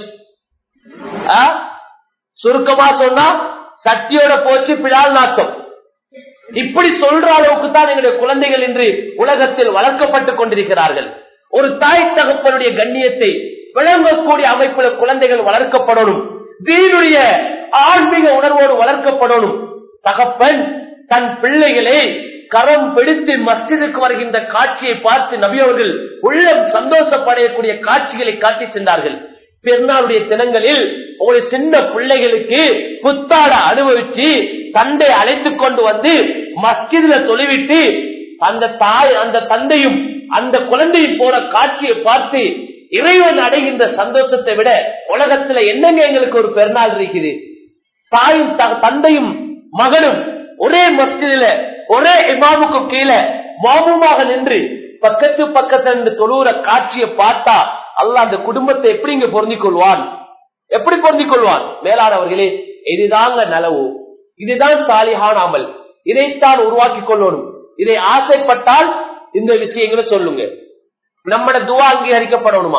ஆ? சுருக்கமா சொன்னா சக்தியோட போச்சு பிழால் நாட்டம் இப்படி சொல்ற அளவுக்கு தான் எங்களுடைய குழந்தைகள் இன்று உலகத்தில் வளர்க்கப்பட்டுக் கொண்டிருக்கிறார்கள் ஒரு தாய் தகப்பனுடைய கண்ணியத்தை விளங்கக்கூடிய அமைப்புல குழந்தைகள் வளர்க்கப்படணும் தீனுடைய ஆன்மீக உணர்வோடு வளர்க்கப்படணும் தகப்பன் தன் பிள்ளைகளை கரம் பிடித்து மஸ்ஜிதுக்கு வருகின்ற காட்சியை பார்த்து நபி அவர்கள் உள்ளம் சந்தோஷப்படையக்கூடிய காட்சிகளை காட்டி சென்றார்கள் பெருநாளுடைய தினங்களில் ஒரு சின்ன பிள்ளைகளுக்கு புத்தாட அனுபவிச்சு தந்தை அழைத்துக் கொண்டு வந்து மஸ்ஜிதுல தொலைவிட்டு அந்த தாய் அந்த தந்தையும் அந்த குழந்தையும் போற காட்சியை பார்த்து இறைவன் அடைகின்ற சந்தோஷத்தை விட உலகத்துல என்னங்க எங்களுக்கு ஒரு பெருநாள் இருக்குது தாயும் த- தந்தையும் மகனும் ஒரே மஸ்ஜிதில ஒரே இமாமுக்கு கீழே மாமுமாக நின்று பக்கத்து பக்கத்துல இருந்து தொழுகிற காட்சியை பார்த்தா அல்லாஹ் அந்த குடும்பத்தை எப்படி இங்க பொருந்திக் கொள்வான் எப்படி பொருந்திக் கொள்வான் மேலானவர்களே இதுதாங்க நலவு இதுதான் சாலிஹான் அமல் இதைத்தான் உருவாக்கி கொள்ளணும் இதை ஆசைப்பட்டால் இந்த விஷயங்களை சொல்லுங்க நம்மட துவா அங்கீகரிக்கப்படணுமா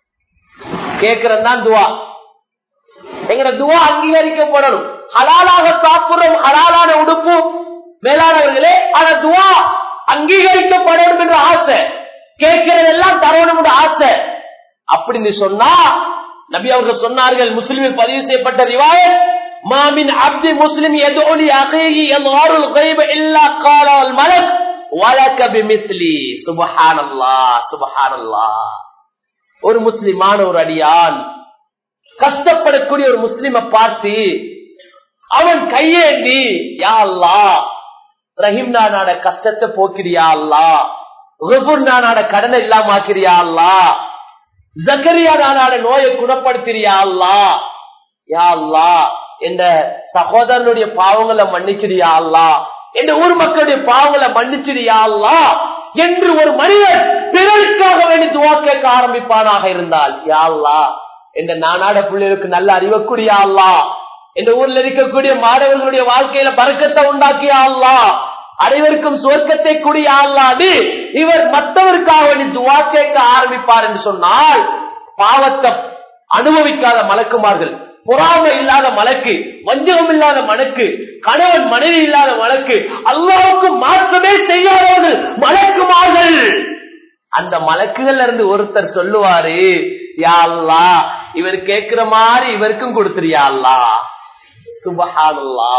கேட்கறது தான் துவா எங்கட துவா அங்கீகரிக்கப்படணும் ஹலாலாக சாப்பிடுறோம் ஹலாலான உடுப்பு மேலானவர்களே ஆனா துவா அங்கீகரிக்கப்படணும் என்ற ஆசை கேட்கிறதெல்லாம் தரணும் என்ற ஆசை அப்படின்னு சொன்னா நபி அவர்கள் சொன்னார்கள் முஸ்லிமில் பதிவு செய்யப்பட்ட ரிவாயத் மாமின் அப்தி முஸ்லிம் எதோலி அகேகி எல்வாருல் கைப இல்லா காலால் மலக் வழக்க பிமிஸ்லி சுபஹானல்லா சுபஹானல்லா ஒரு முஸ்லிமான ஒரு அடியான் கஷ்டப்படக்கூடிய ஒரு முஸ்லிமை பார்த்து அவன் கையேந்தி யா அல்லா ரஹீம் நானாட கஷ்டத்தை போக்கிறியா அல்லா ருபுர் நானாட கடனை இல்லாம ஆக்கிறியா அல்லா ஜக்கரியா நானாட நோயை குணப்படுத்திறியா அல்லா யா அல்லா என்ற சகோதரனுடைய பாவங்களை மன்னிச்சிடியா அல்லா என்ற ஊர் மக்களுடைய பாவங்களை மன்னிச்சிடியா அல்லா என்று ஒரு மனிதன் பிறருக்காக வேண்டி துவா கேட்க ஆரம்பிப்பானாக இருந்தால் யா அல்லா என்ற நானாட பிள்ளைகளுக்கு நல்ல அறிவக்கூடிய அல்லா இந்த ஊர்ல இருக்கக்கூடிய மாணவர்களுடைய வாழ்க்கையில பறக்கத்தை உண்டாக்கிய அல்லா அனைவருக்கும் சுவர்க்கத்தை கூடிய அல்லாது இவர் மற்றவருக்காக வேண்டி துவா கேட்க ஆரம்பிப்பார் என்று சொன்னால் பாவத்தை அனுபவிக்காத மலக்குமார்கள் பொறாமை இல்லாத மலக்கு வஞ்சகம் இல்லாத மலக்கு கணவன் மனைவி இல்லாத மலக்கு அல்லாவுக்கு மாற்றமே செய்யாதவர்கள் மலக்குமார்கள் அந்த மலக்குகள்ல இருந்து ஒருத்தர் சொல்லுவாரு யா அல்லா இவர் கேட்கிற மாதிரி இவருக்கும் கொடுத்துறியா அல்லா சுபஹானல்லா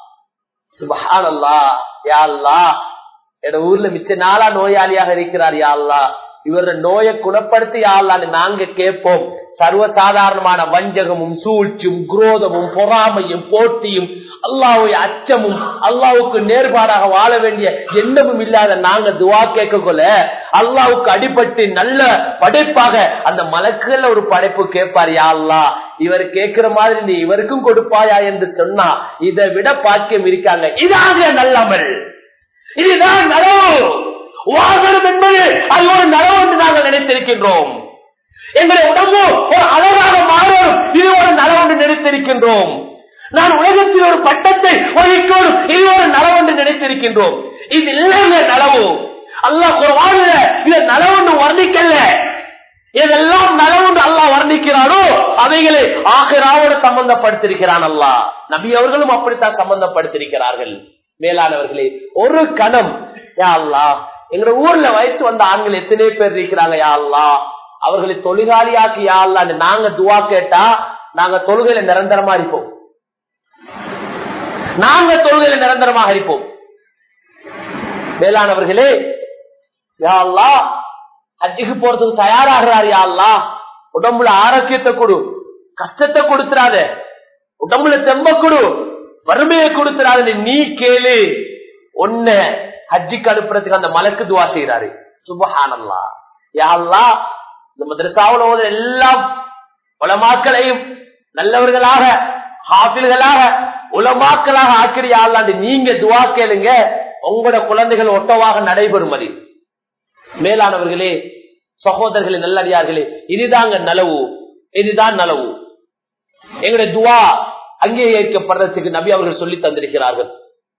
சுபஹானல்லா யா அல்லா என் ஊர்ல மிச்ச நாளா நோயாளியாக இருக்கிறார் யா அல்லா இவர நோயை குணப்படுத்தி யாழ்லான்னு நாங்க கேட்போம் சர்வசாதாரணமான வஞ்சகமும் சூழ்ச்சியும் குரோதமும் பொறாமையும் போட்டியும் அல்லாவுடைய அச்சமும் அல்லாவுக்கு நேர்பாடாக வாழ வேண்டிய எண்ணமும் இல்லாத நாங்க துவா கேட்க கொள்ள அல்லாவுக்கு அடிபட்டு நல்ல படைப்பாக அந்த மலக்குல ஒரு படைப்பு கேட்பார் யா அல்லா இவர் கேட்கிற மாதிரி நீ இவருக்கும் கொடுப்பாயா என்று சொன்னா இதை விட பாக்கியம் இருக்காங்க இதாக நல்லமல் இதுதான் நலவு வாகனம் என்பது அது ஒரு நலவு என்று நாங்கள் நினைத்திருக்கின்றோம் எங்களுடைய உடம்பு ஒரு அழகாக மாறும் இது ஒரு நலவு என்று நினைத்திருக்கின்றோம் நான் உலகத்தில் ஒரு பட்டத்தை வகிக்கணும் இது ஒரு நலவு என்று நினைத்திருக்கின்றோம் இது இல்லைங்க நலவு அல்லாஹ் குர்ஆன்ல இது நலவுன்னு வர்ணிக்கல இதெல்லாம் நலவுன்னு அல்லாஹ் வர்ணிக்கிறானோ அவைகளை ஆகிராவோடு சம்பந்தப்படுத்திருக்கிறான் அல்லாஹ் நபி அவர்களும் அப்படித்தான் சம்பந்தப்படுத்திருக்கிறார்கள் மேலானவர்களே ஒரு கணம் யா அல்லாஹ் எங்க ஊர்ல வயசு வந்த ஆண்கள் எத்தனை பேர் இருக்கிறாங்க யா அல்லாஹ் அவர்களை தொழிலாளியாக்கி யா அல்லாஹ்னு நாங்க துவா கேட்டா நாங்க தொழுகையில நிரந்தரமா இருப்போம் நாங்க தொழுகையில நிரந்தரமாக இருப்போம் மேலானவர்களே யா அல்லாஹ் ஹஜ்ஜுக்கு போறதுக்கு தயாராகிறார் யா அல்லாஹ் உடம்புல ஆரோக்கியத்தை கொடு கஷ்டத்தை கொடுத்துறாத உடம்புல தெம்ப கொடு வறுமையை கொடுத்துறாத நீ கேளு ஒன்ன ஹஜ்ஜிக்கு அனுப்புறதுக்கு அந்த மலக்கு துவா செய்யறாரு சுபஹானல்லா யாழ்லா இந்த மதரசாவில் ஓதுற எல்லா உலமாக்களையும் நல்லவர்களாக ஹாஃபில்களாக உலமாக்களாக ஆக்கிரியாளாண்டு நீங்க துவா கேளுங்க உங்களோட குழந்தைகள் ஒட்டவாக நடைபெறும் அது மேலானவர்களே சகோதரர்களே நல்லடியார்களே இதுதாங்க நலவு இதுதான் நலவு எங்களுடைய துவா அங்கீகரிக்கப்படுறதுக்கு நபி அவர்கள் சொல்லி தந்திருக்கிறார்கள்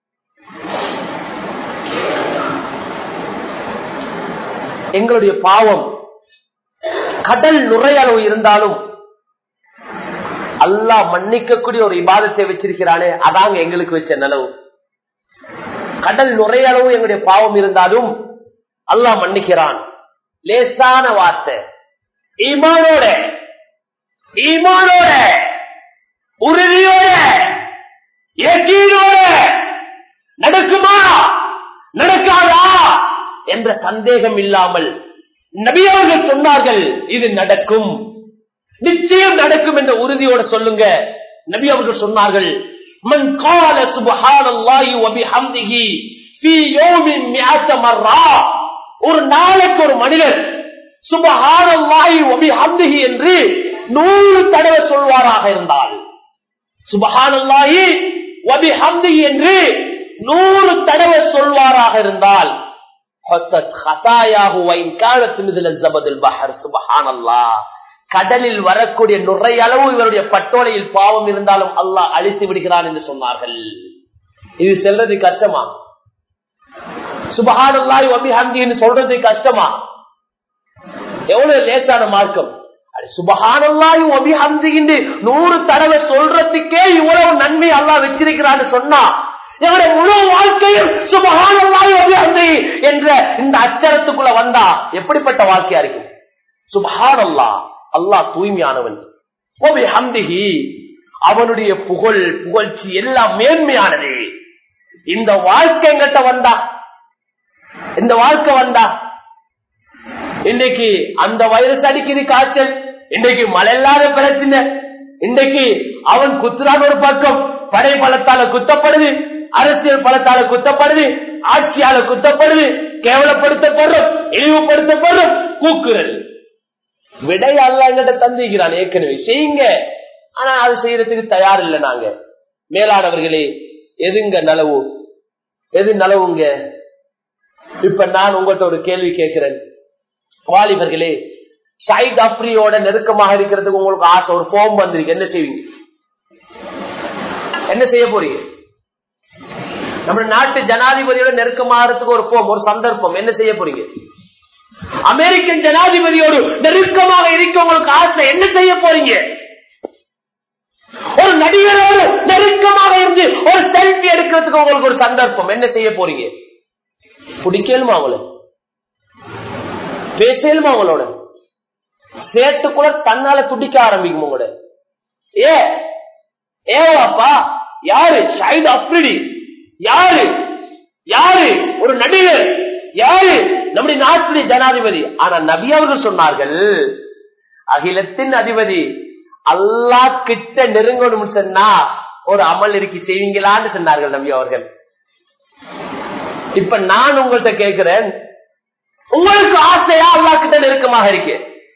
எங்களுடைய பாவம் கடல் நுரையளவு இருந்தாலும் அல்லாஹ் மன்னிக்கக்கூடிய ஒரு இபாதத்தை வச்சிருக்கிறானே அதாங்க எங்களுக்கு வச்ச நிலவு கடல் நுரையளவு எங்களுடைய பாவம் இருந்தாலும் அல்லாஹ் மன்னிக்கிறான் லேசான வார்த்தை ஈமானோட ஈமானோட உறுதியோட யகீனோட நடக்குமா நடக்காதா என்ற சந்தேகம் இல்லாமல் நபியார்கள் சொன்னார்கள் இது நடக்கும் நிச்சயம் நடக்கும் என்ற உறுதியோட சொல்லுங்க நபி அவர்கள் சொன்னார்கள் من قال سبحان الله وبحمده في يوم مئة مرة ஒரு நாளைக்கு ஒரு மனிதர் சுபஹானல்லாஹி வபிஹம்திஹி என்று நூறு தடவை சொல்வாராக இருந்தால் சுபஹானல்லாஹி வபிஹம்திஹி என்று நூறு தடவை சொல்வாராக இருந்தால் கடலில் வரக்கூடிய நுரையளவு இவருடைய பட்டோலையில் பாவம் இருந்தாலும் அல்லாஹ் அழித்து விடுகிறான் என்று சொன்னார்கள் இது செல்றது கஷ்டமா சுபஹானல்லாய் வபிஹம்தின்னு சொல்றது கஷ்டமா எவ்வளவு லேசான மார்க்கம் சுபஹானல்லாய் வபிஹம்தின்னு நூறு தடவை சொல்றதுக்கே இவ்வளவு நன்மை அல்லாஹ் வச்சிருக்கிறான்னு சொன்னா எங்களுடைய முழு வாழ்க்கையும் சுபஹானல்லாய் வபிஹம்தி என்ற இந்த அச்சரத்துக்குள்ள வந்தா எப்படிப்பட்ட வாழ்க்கையா இருக்கும் சுபஹானல்லா அல்லாஹ் தூய்மையானவன் வபிஹம்திஹி அவனுடைய புகழ் புகழ்ச்சி எல்லாம் மேன்மையானது இந்த வாழ்க்கை எங்கிட்ட வந்தா இந்த வாழ்க்கை வந்தா இன்னைக்கு அந்த வைரஸ் அடிக்குது காய்ச்சல் இன்னைக்கு மழை இல்லாத பிரச்சனை இன்னைக்கு அவன் குத்துறான் ஒரு பக்கம் படை பலத்தால குத்தப்படுது அரசியல் பலத்தால குத்தப்படுது ஆட்சியால குத்தப்படுது கேவலப்படுத்தப்படுறோம் இழிவுபடுத்தப்படுறோம் கூக்குறது விடை அல்ல எங்கிட்ட தந்திக்கிறான் ஏற்கனவே செய்யுங்க ஆனா அது செய்யறதுக்கு தயார் இல்லை நாங்க மேலானவர்களே எதுங்க நலவு எது நலவுங்க இப்ப நான் உங்கள்கிட்ட ஒரு கேள்வி கேட்கிறேன் வாலிபர்களே ஷாயித் அப்ரியோட நெருக்கமாக இருக்கிறதுக்கு உங்களுக்கு ஆசை ஒரு போம் வந்திருக்கு என்ன செய்வீங்க என்ன செய்ய போறீங்க நம்ம நாட்டு ஜனாதிபதியோட நெருக்கமாகறதுக்கு ஒரு போம் ஒரு சந்தர்ப்பம் என்ன செய்ய போறீங்க அமெரிக்கன் ஜனாதிபதியோடு நெருக்கமாக இருக்க உங்களுக்கு ஆசை என்ன செய்ய போறீங்க ஒரு நடிகரோடு நெருக்கமாக இருந்து ஒரு செல்ஃபி எடுக்கிறதுக்கு உங்களுக்கு ஒரு சந்தர்ப்பம் என்ன செய்ய போறீங்க பிடிக்கலுமா அவங்கள பேசலுமா அவங்களோட சேட்டுக்குள்ள தன்னால துடிக்க ஆரம்பிக்கும் உங்களோட ஏ ஏவாப்பா யாரு ஷாயித் அப்ரிடி யாரு யாரு ஒரு நடிகர் யாரு நம்முடைய நாட்டுடைய ஜனாதிபதி ஆனா நபி அவர்கள் சொன்னார்கள் அகிலத்தின் அதிபதி அல்லா கிட்ட நெருங்கணும் சொன்னா ஒரு அமல் இருக்கு செய்வீங்களான்னு சொன்னார்கள் நபி அவர்கள் இப்ப நான் உங்கள்கிட்ட கேட்கிறேன் உங்களுக்கு ஆசையா அல்லா கிட்ட நெருக்கமாக இருக்கு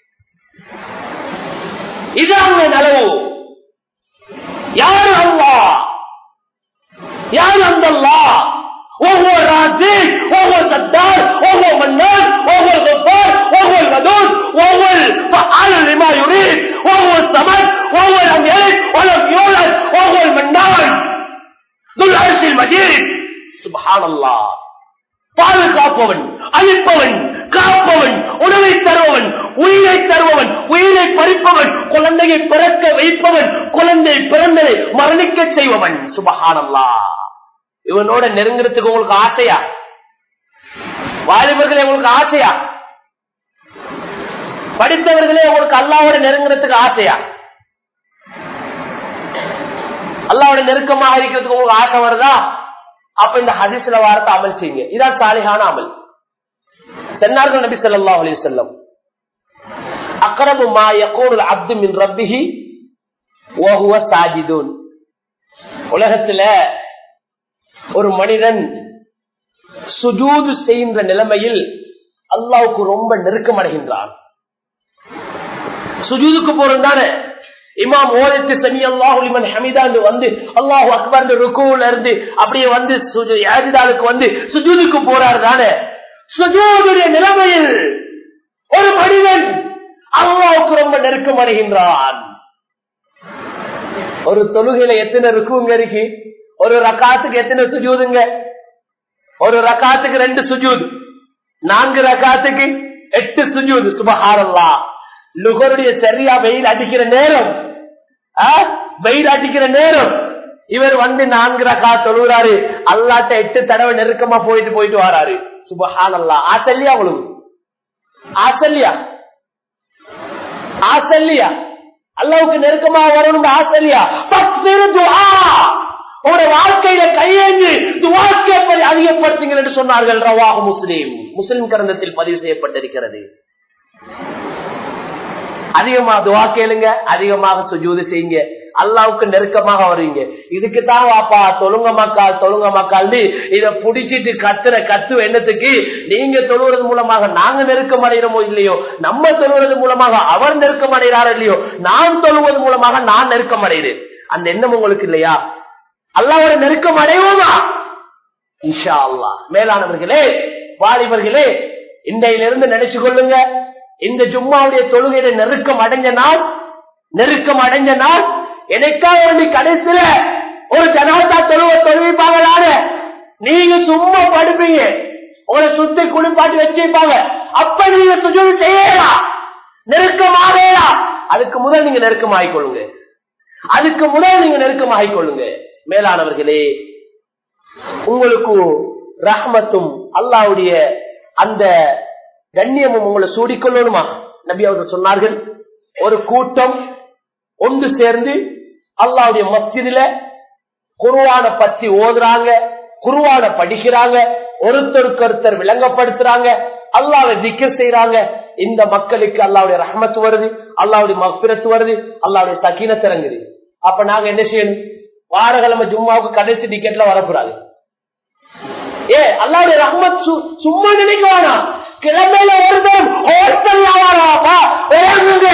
இது அவங்க நலவு யாரு அல்லா யாரு அந்த அல்லா وهو الرازق وهو الستار وهو منان وهو الغفار وهو الودود وهو الفعال لما يريد وهو الصمد وهو لم يلد ولم يولد وهو المنان ذو العرش المجيد سبحان الله பாதுகாப்பவன் அழிப்பவன் காப்பவன் உணவை தருபவன் உயிரை தருபவன் உயிரை பறிப்பவன் குழந்தையை பிறக்க வைப்பவன் குழந்தை பிறந்ததை மரணிக்க செய்பவன் சுபஹானல்லா இவனோட நெருங்குறதுக்கு உங்களுக்கு ஆசையா வாலிபர்களே உங்களுக்கு ஆசையா படித்தவர்களே உங்களுக்கு அல்லாவோட நெருங்குறதுக்கு ஆசையா அல்லாவோட நெருக்கமாக இருக்கிறதுக்கு உங்களுக்கு ஆசை வருதா அப்ப இந்த ஹதிஸ்ல வார்த்தை அமல் செய்யுங்க இதான் சாலிகான அமல் சென்னார்கள் நபி சொல்லா அலி செல்லம் அக்கரபு மா யகூல் அப்து மின் ரப்பிஹி ஓஹுவ சாஜிதூன் உலகத்துல ஒரு மனிதன் சுஜூது செய்கின்ற நிலைமையில் அல்லாவுக்கு ரொம்ப நெருக்கம் அடைகின்றான் சுஜூதுக்கு போறோம் தானே இமாம் ஓரத்து சனி அல்லாஹுலிமன் ஹமிதாண்டு வந்து அல்லாஹு அக்பர் ருக்குல இருந்து அப்படியே வந்து யாஜிதாலுக்கு வந்து சுஜூதுக்கு போறாரு தானே சுஜூதுடைய நிலைமையில் ஒரு மனிதன் அல்லாவுக்கு ரொம்ப நெருக்கம் அடைகின்றான் ஒரு தொழுகையில எத்தனை இருக்குங்க இருக்கு ஒரு ரக்காத்துக்கு எத்தனை சுஜூதுங்க ஒரு ரக்காத்துக்கு ரெண்டு சுஜூது நான்கு ரக்காத்துக்கு எட்டு சுஜூது சுபஹாரல்லா லுகருடைய சரியா வெயில் அடிக்கிற நேரம் வெயில் அடிக்கிற நேரம் இவர் வந்து நான்கு ரக்கா தொழுகிறாரு அல்லாட்ட எட்டு தடவை நெருக்கமா போயிட்டு போயிட்டு வராரு சுபஹானல்லா ஆசல்லியா உங்களுக்கு ஆசல்லியா ஆசல்லியா அல்லாவுக்கு நெருக்கமா வரணும் ஆசல்லியா உங்களுடைய வாழ்க்கையில கையேந்து துவாக்கை அதிகப்படுத்துங்கள் என்று சொன்னார்கள் ரவாஹ் முஸ்லீம் முஸ்லிம் கிரந்தத்தில் பதிவு செய்யப்பட்டிருக்கிறது அதிகமா துவா கேளுங்க அதிகமாக சுஜூது செய்யுங்க அல்லாவுக்கு நெருக்கமாக வருவீங்க இதுக்கு தான் வாப்பா தொழுங்க மக்கால் தொழுங்க மக்கால் இத புடிச்சிட்டு கத்துற கத்து எண்ணத்துக்கு நீங்க தொழுவது மூலமாக நாங்க நெருக்கம் அடைகிறோமோ இல்லையோ நம்ம தொழுவது மூலமாக அவர் நெருக்கம் அடைகிறாரோ இல்லையோ நான் தொழுவது மூலமாக நான் நெருக்கம் அடைகிறேன் அந்த எண்ணம் உங்களுக்கு இல்லையா அல்லாவோட நெருக்கம் அடைவோமா இன்ஷா அல்லா மேலானவர்களே வாலிபர்களே இன்றையிலிருந்து நினைச்சு கொள்ளுங்க இந்த ஜும்மாவுடைய தொழுகையில நெருக்கம் அடைஞ்ச நாள் நெருக்கம் அடைஞ்ச நாள் எனக்காக வேண்டி கடைசியில ஒரு ஜனாதா தொழுவ தொழுவிப்பாங்களான நீங்க சும்மா படுப்பீங்க உங்களை சுத்தி குளிப்பாட்டி வச்சிருப்பாங்க அப்ப நீங்க சுஜூல் செய்யலாம் நெருக்கமாகலாம் அதுக்கு முதல் நீங்க நெருக்கம் ஆகிக்கொள்ளுங்க அதுக்கு முதல் நீங்க நெருக்கம் ஆகிக்கொள்ளுங்க மேலானவர்களே உங்களுக்கு ரஹ்மத்தும் அல்லாவுடைய அந்த கண்ணியமும் உங்களை சூடிக்கொள்ளணுமா நபி அவர்கள் சொன்னார்கள் ஒரு கூட்டம் ஒன்று சேர்ந்து அல்லாவுடைய மஸ்ஜிதில குருவான பத்தி ஓதுறாங்க குருவான படிக்கிறாங்க ஒருத்தருக்கு ஒருத்தர் விளங்கப்படுத்துறாங்க அல்லாவை திக்க செய்யறாங்க இந்த மக்களுக்கு அல்லாவுடைய ரஹமத்து வருது அல்லாவுடைய மப்பிரத்து வருது அல்லாவுடைய சக்கீனத்து இறங்குது அப்ப நாங்க என்ன செய்யணும் வாரக்கிழமை ஜும்மாவுக்கு கடைசி டிக்கெட்ல வரக்கூடாது ஏ அல்லாவுடைய ரஹ்மத் சும்மா நினைக்க வேணாம் கிழமையில ஒருத்தன் ஹோட்டல் விளங்குங்க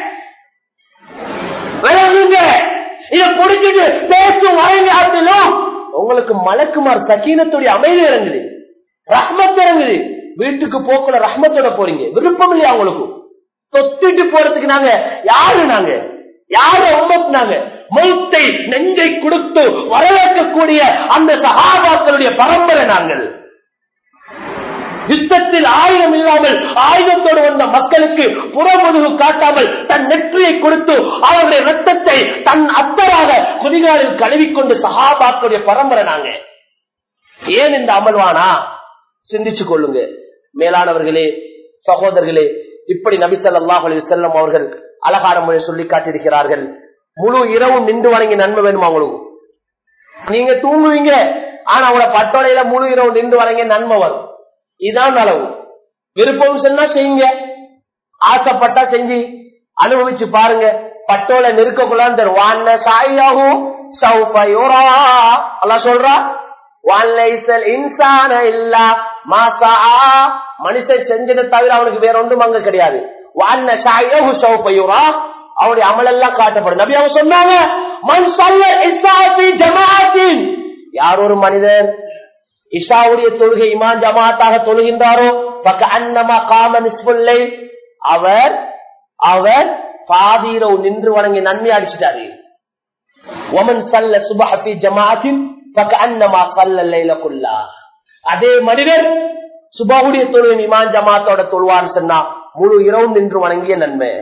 விளங்குங்க இத புடிச்சிட்டு பேசும் வழங்காட்டிலும் உங்களுக்கு மலக்குமார் சக்கீனத்துடைய அமைதி இறங்குது ரஹ்மத் இறங்குது வீட்டுக்கு போக்குல ரஹ்மத்தோட போறீங்க விருப்பம் இல்லையா உங்களுக்கு தொத்திட்டு போறதுக்கு நாங்க யாரு நாங்க யார உமத்தினாங்க மௌத்தை நெஞ்சை கொடுத்து வரவேற்கக்கூடிய அந்த சகாபாக்களுடைய பரம்பரை நாங்கள் யுத்தத்தில் ஆயுதம் இல்லாமல் ஆயுதத்தோடு வந்த மக்களுக்கு புறமுதுகு காட்டாமல் தன் நெற்றியை கொடுத்து அவருடைய ரத்தத்தை தன் அத்தராக குதிகாலில் கழுவிக்கொண்டு சகாபாக்களுடைய பரம்பரை நாங்க ஏன் இந்த அமல்வானா சிந்திச்சு கொள்ளுங்க மேலானவர்களே சகோதரர்களே இப்படி நபிசல்லாஹ் அலி செல்லம் அவர்கள் அழகான மொழி சொல்லி காட்டியிருக்கிறார்கள் முழு இரவும் நின்று வணங்கி நன்மை வேணுமா உங்களுக்கு நீங்க தூங்குவீங்க ஆனா அவங்கள பட்டோலையில முழு இரவு நின்று வணங்கி நன்மை வரும் இதான் அளவு விருப்பம் சொன்னா செய்யுங்க ஆசைப்பட்டா செஞ்சு அனுபவிச்சு பாருங்க பட்டோல நெருக்கக்குள்ளான் வான்ன சாயாகும் சௌபயோரா அல்லா சொல்றா இன்சான இல்லா மாசா மனுஷன் செஞ்சதை தவிர அவனுக்கு வேற ஒன்றும் அங்க கிடையாது வான்ன சாயகு சௌபயோரா அவனுடைய அமலெல்லாம் காட்டப்படும் நபி அவங்க சொன்னாங்க மண் சொல்ல யார் ஒரு மனிதர் இஷாவுடைய தொழுகை இமான் ஜமாத்தாக தொழுகின்றாரோ பக்க அன்னமா காம நிஸ்புல்லை அவர் அவர் பாதீரவு நின்று வணங்கி நன்மை அடிச்சிட்டாரு ஒமன் சல்ல சுபஹி ஜமாத்தின் பக்க அன்னமா கல்ல குல்லா அதே மனிதர் சுபாவுடைய தொழுகை இமான் ஜமாத்தோட தொழுவான்னு சொன்னா முழு இரவும் நின்று வணங்கிய நன்மை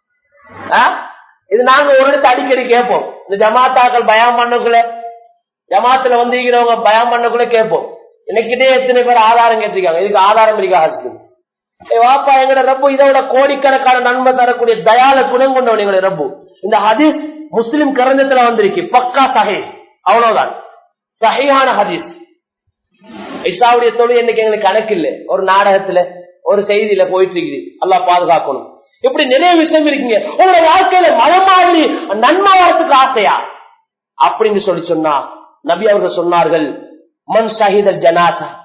இது நாங்க ஒரு இடத்து அடிக்கடி கேட்போம் இந்த ஜமாத்தாக்கள் பயம் பண்ணக்குள்ள ஜமாத்துல வந்து பயம் பண்ணக்குள்ள கேட்போம் எனக்கிட்டே எத்தனை பேர் ஆதாரம் கேட்டிருக்காங்க இதுக்கு ஆதாரம் இருக்காது வாப்பா எங்கட ரப்பு இதோட கோடிக்கணக்கான நன்மை தரக்கூடிய தயால குணம் கொண்டவன் எங்களுடைய ரப்பு இந்த ஹதீஸ் முஸ்லிம் கரந்தத்துல வந்திருக்கு பக்கா சஹே அவ்வளவுதான் சஹியான ஹதீஸ் இஷாவுடைய தொழில் இன்னைக்கு எங்களுக்கு கணக்கு இல்லை ஒரு நாடகத்துல ஒரு செய்தியில போயிட்டு இருக்குது அல்லா பாதுகாக்கணும் இப்படி நிறைய விஷயம் இருக்கீங்க உங்களோட வாழ்க்கையில மனம் மாதிரி நன்மை வரத்துக்கு ஆசையா அப்படின்னு சொல்லி சொன்னா நபி அவர்கள் சொன்னார்கள் மண் ஷஹீதல் ஜனாதா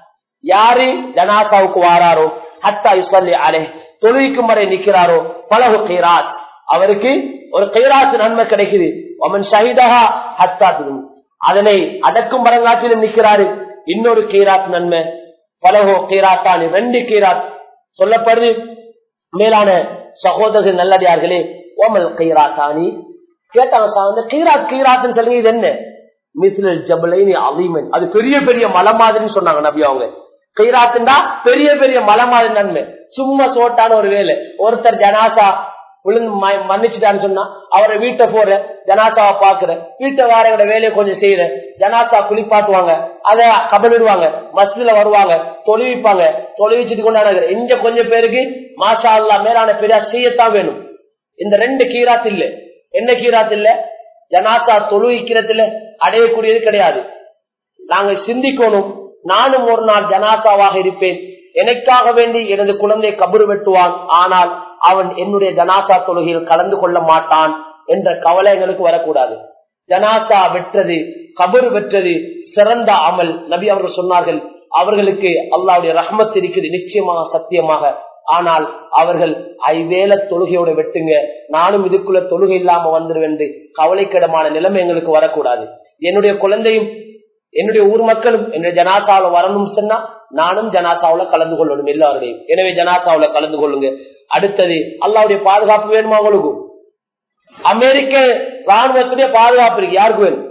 யாரு ஜனாசாவுக்கு வாராரோ ஹத்தா யுசல்லி அலே தொழுவிக்கும் வரை நிக்கிறாரோ பலகு கைராத் அவருக்கு ஒரு கைராத்து நன்மை கிடைக்குது அவன் ஷஹிதஹா ஹத்தா திரும் அதனை அடக்கும் வரங்காட்டிலும் நிக்கிறாரு இன்னொரு கீராத் நன்மை பலகோ கீராத்தானி ரெண்டு கீராத் சொல்லப்படுது மேலான சகோதரர்கள் நல்லடியார்களே ஓமல் கைராத்தானி கேட்டாங்க அந்த கீராத் கீராத்னு சொல்லுங்க இது என்ன மிஸ்லல் ஜபலைனி அலீமன் அது பெரிய பெரிய மலை மாதிரின்னு சொன்னாங்க நபி அவங்க கைராத்துண்டா பெரிய பெரிய மலை மாதிரி நன்மை சும்மா சோட்டான ஒரு வேலை ஒருத்தர் ஜனாசா விழுந்து மன்னிச்சுட்டான்னு சொன்னா அவரை வீட்டை போற ஜனாசாவை பாக்குற வீட்டை வாரங்களோட வேலையை கொஞ்சம் செய்யற ஜனாசா குளிப்பாட்டுவாங்க அதை கபலிடுவாங்க மஸ்தில வருவாங்க தொழுவிப்பாங்க தொழுவிச்சுட்டு கொண்டாடுற இங்க கொஞ்சம் பேருக்கு மாஷா அல்லா மேலான பெரியா செய்யத்தான் வேணும் இந்த ரெண்டு கீராத் இல்ல என்ன கீராத் இல்ல ஜனாசா தொழுவிக்கிறதுல அடையக்கூடியது கிடையாது நாங்க சிந்திக்கணும் நானும் ஒரு நாள் ஜனாசாவாக இருப்பேன் எனக்காக வேண்டி எனது குழந்தை கபரு வெட்டுவான் ஆனால் அவன் என்னுடைய ஜனாசா தொழுகையில் கலந்து கொள்ள மாட்டான் என்ற கவலை எங்களுக்கு வரக்கூடாது ஜனாசா வெற்றது கபரு வெற்றது சிறந்த அமல் நபி அவர்கள் சொன்னார்கள் அவர்களுக்கு அல்லாவுடைய ரஹமத் இருக்குது நிச்சயமாக சத்தியமாக ஆனால் அவர்கள் ஐவேல தொழுகையோட வெட்டுங்க நானும் இதுக்குள்ள தொழுகை இல்லாம வந்துருவேன் கவலைக்கிடமான நிலைமை எங்களுக்கு வரக்கூடாது என்னுடைய குழந்தையும் என்னுடைய ஊர் மக்களும் என்னுடைய ஜனாசாவில வரணும் சொன்னா நானும் ஜனாசாவில கலந்து கொள்ளணும் எல்லாருடையும் எனவே ஜனாசாவில கலந்து கொள்ளுங்க அடுத்தது அல்லாவுடைய பாதுகாப்பு வேணுமா உங்களுக்கு அமெரிக்க ராணுவத்துடைய பாதுகாப்பு இருக்கு யாருக்கு வேணும்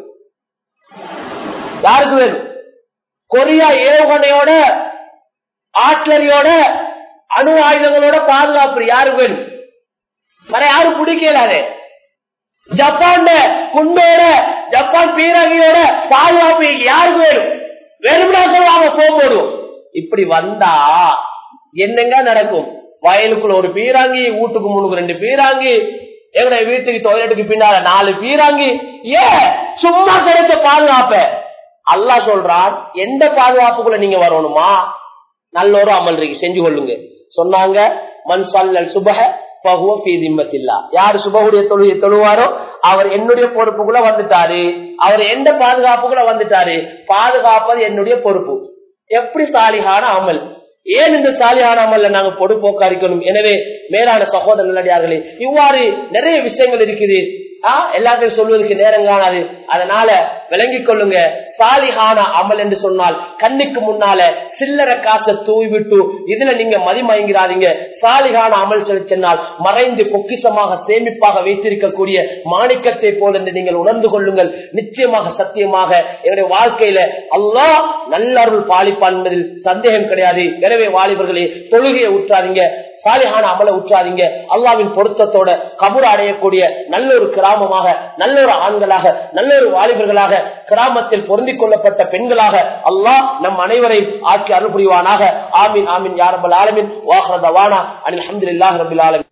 யாருக்கு வேணும் கொரியா ஏவுகணையோட ஆட்லரியோட அணு ஆயுதங்களோட பாதுகாப்பு யாருக்கு வேணும் வேற யாரும் பிடிக்கலாரு ஜப்பான் குண்டோட ஜப்பான் பீரங்கியோட பாதுகாப்பு யாருக்கு வேணும் வேணும்னா சொல்லுவாங்க போடுவோம் இப்படி வந்தா என்னங்க நடக்கும் வயலுக்குள்ள ஒரு பீராங்கி வீட்டுக்கு முன்னுக்கு ரெண்டு பீராங்கி எங்க வீட்டுக்கு டொய்லெட்டுக்கு பின்னால நாலு பீராங்கி ஏன் சும்மா கிடைச்ச பாதுகாப்ப அல்லா சொல்றான் எந்த பாதுகாப்புக்குள்ள நீங்க வரணுமா நல்ல ஒரு அமல் இருக்கு செஞ்சு கொள்ளுங்க சொன்னாங்க மண் சல்லல் சுபக பகுவ பீதிம்மத்தில்லா யாரு சுபகுடைய தொழுகை தொழுவாரோ அவர் என்னுடைய பொறுப்புக்குள்ள வந்துட்டாரு அவர் எந்த பாதுகாப்புக்குள்ள வந்துட்டாரு பாதுகாப்பது என்னுடைய பொறுப்பு எப்படி சாலிகான அமல் ஏன் இந்த சாலியான அமல்ல நாங்க பொறுப்போக்கா இருக்கணும் எனவே மேலான சகோதர நல்லடியார்களே இவ்வாறு நிறைய விஷயங்கள் இருக்குது எல்லாத்தையும் சொல்வதற்கு நேரம் காணாது அதனால விளங்கிக் கொள்ளுங்க சாலிகான அமல் என்று சொன்னால் கண்ணுக்கு முன்னால சில்லற காசை தூவி விட்டு இதுல நீங்க மதிமயங்கிறாதீங்க சாலிகான அமல் சொல்லி சொன்னால் மறைந்து பொக்கிசமாக சேமிப்பாக வைத்திருக்கக்கூடிய மாணிக்கத்தை போல என்று நீங்கள் உணர்ந்து கொள்ளுங்கள் நிச்சயமாக சத்தியமாக என்னுடைய வாழ்க்கையில அல்லாஹ் நல்ல அருள் பாலிப்பான் என்பதில் சந்தேகம் கிடையாது எனவே வாலிபர்களே தொழுகையை ஊற்றாதீங்க சாலிகான அமல உற்றாதீங்க அல்லாவின் பொருத்தத்தோட கபூர் அடையக்கூடிய நல்ல ஒரு கிராமமாக நல்ல ஒரு ஆண்களாக நல்ல ஒரு வாலிபர்களாக கிராமத்தில் பொருந்திக் கொள்ளப்பட்ட பெண்களாக அல்லாஹ் நம் அனைவரையும் ஆக்கி அருள் புரிவானாக ஆமீன் ஆமீன் யாரபல் ஆலமின் வாஹரதவானா அனில் அஹமதுல்லாஹ் ரபில் ஆலமின்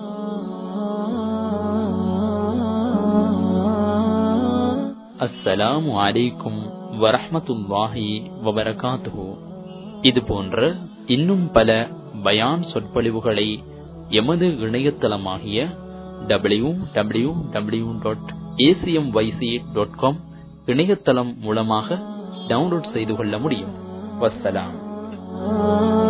அஸ்ஸலாமு அலைக்கும் வரஹமத்துல்லாஹி வபரகாத்துஹு இது போன்ற இன்னும் பல பயான் சொற்பொழிவுகளை எமது இணையதளமாகிய W W W dot ACM YC dot com இணையதளம் மூலமாக டவுன்லோட் செய்து கொள்ள முடியும் வசலாம்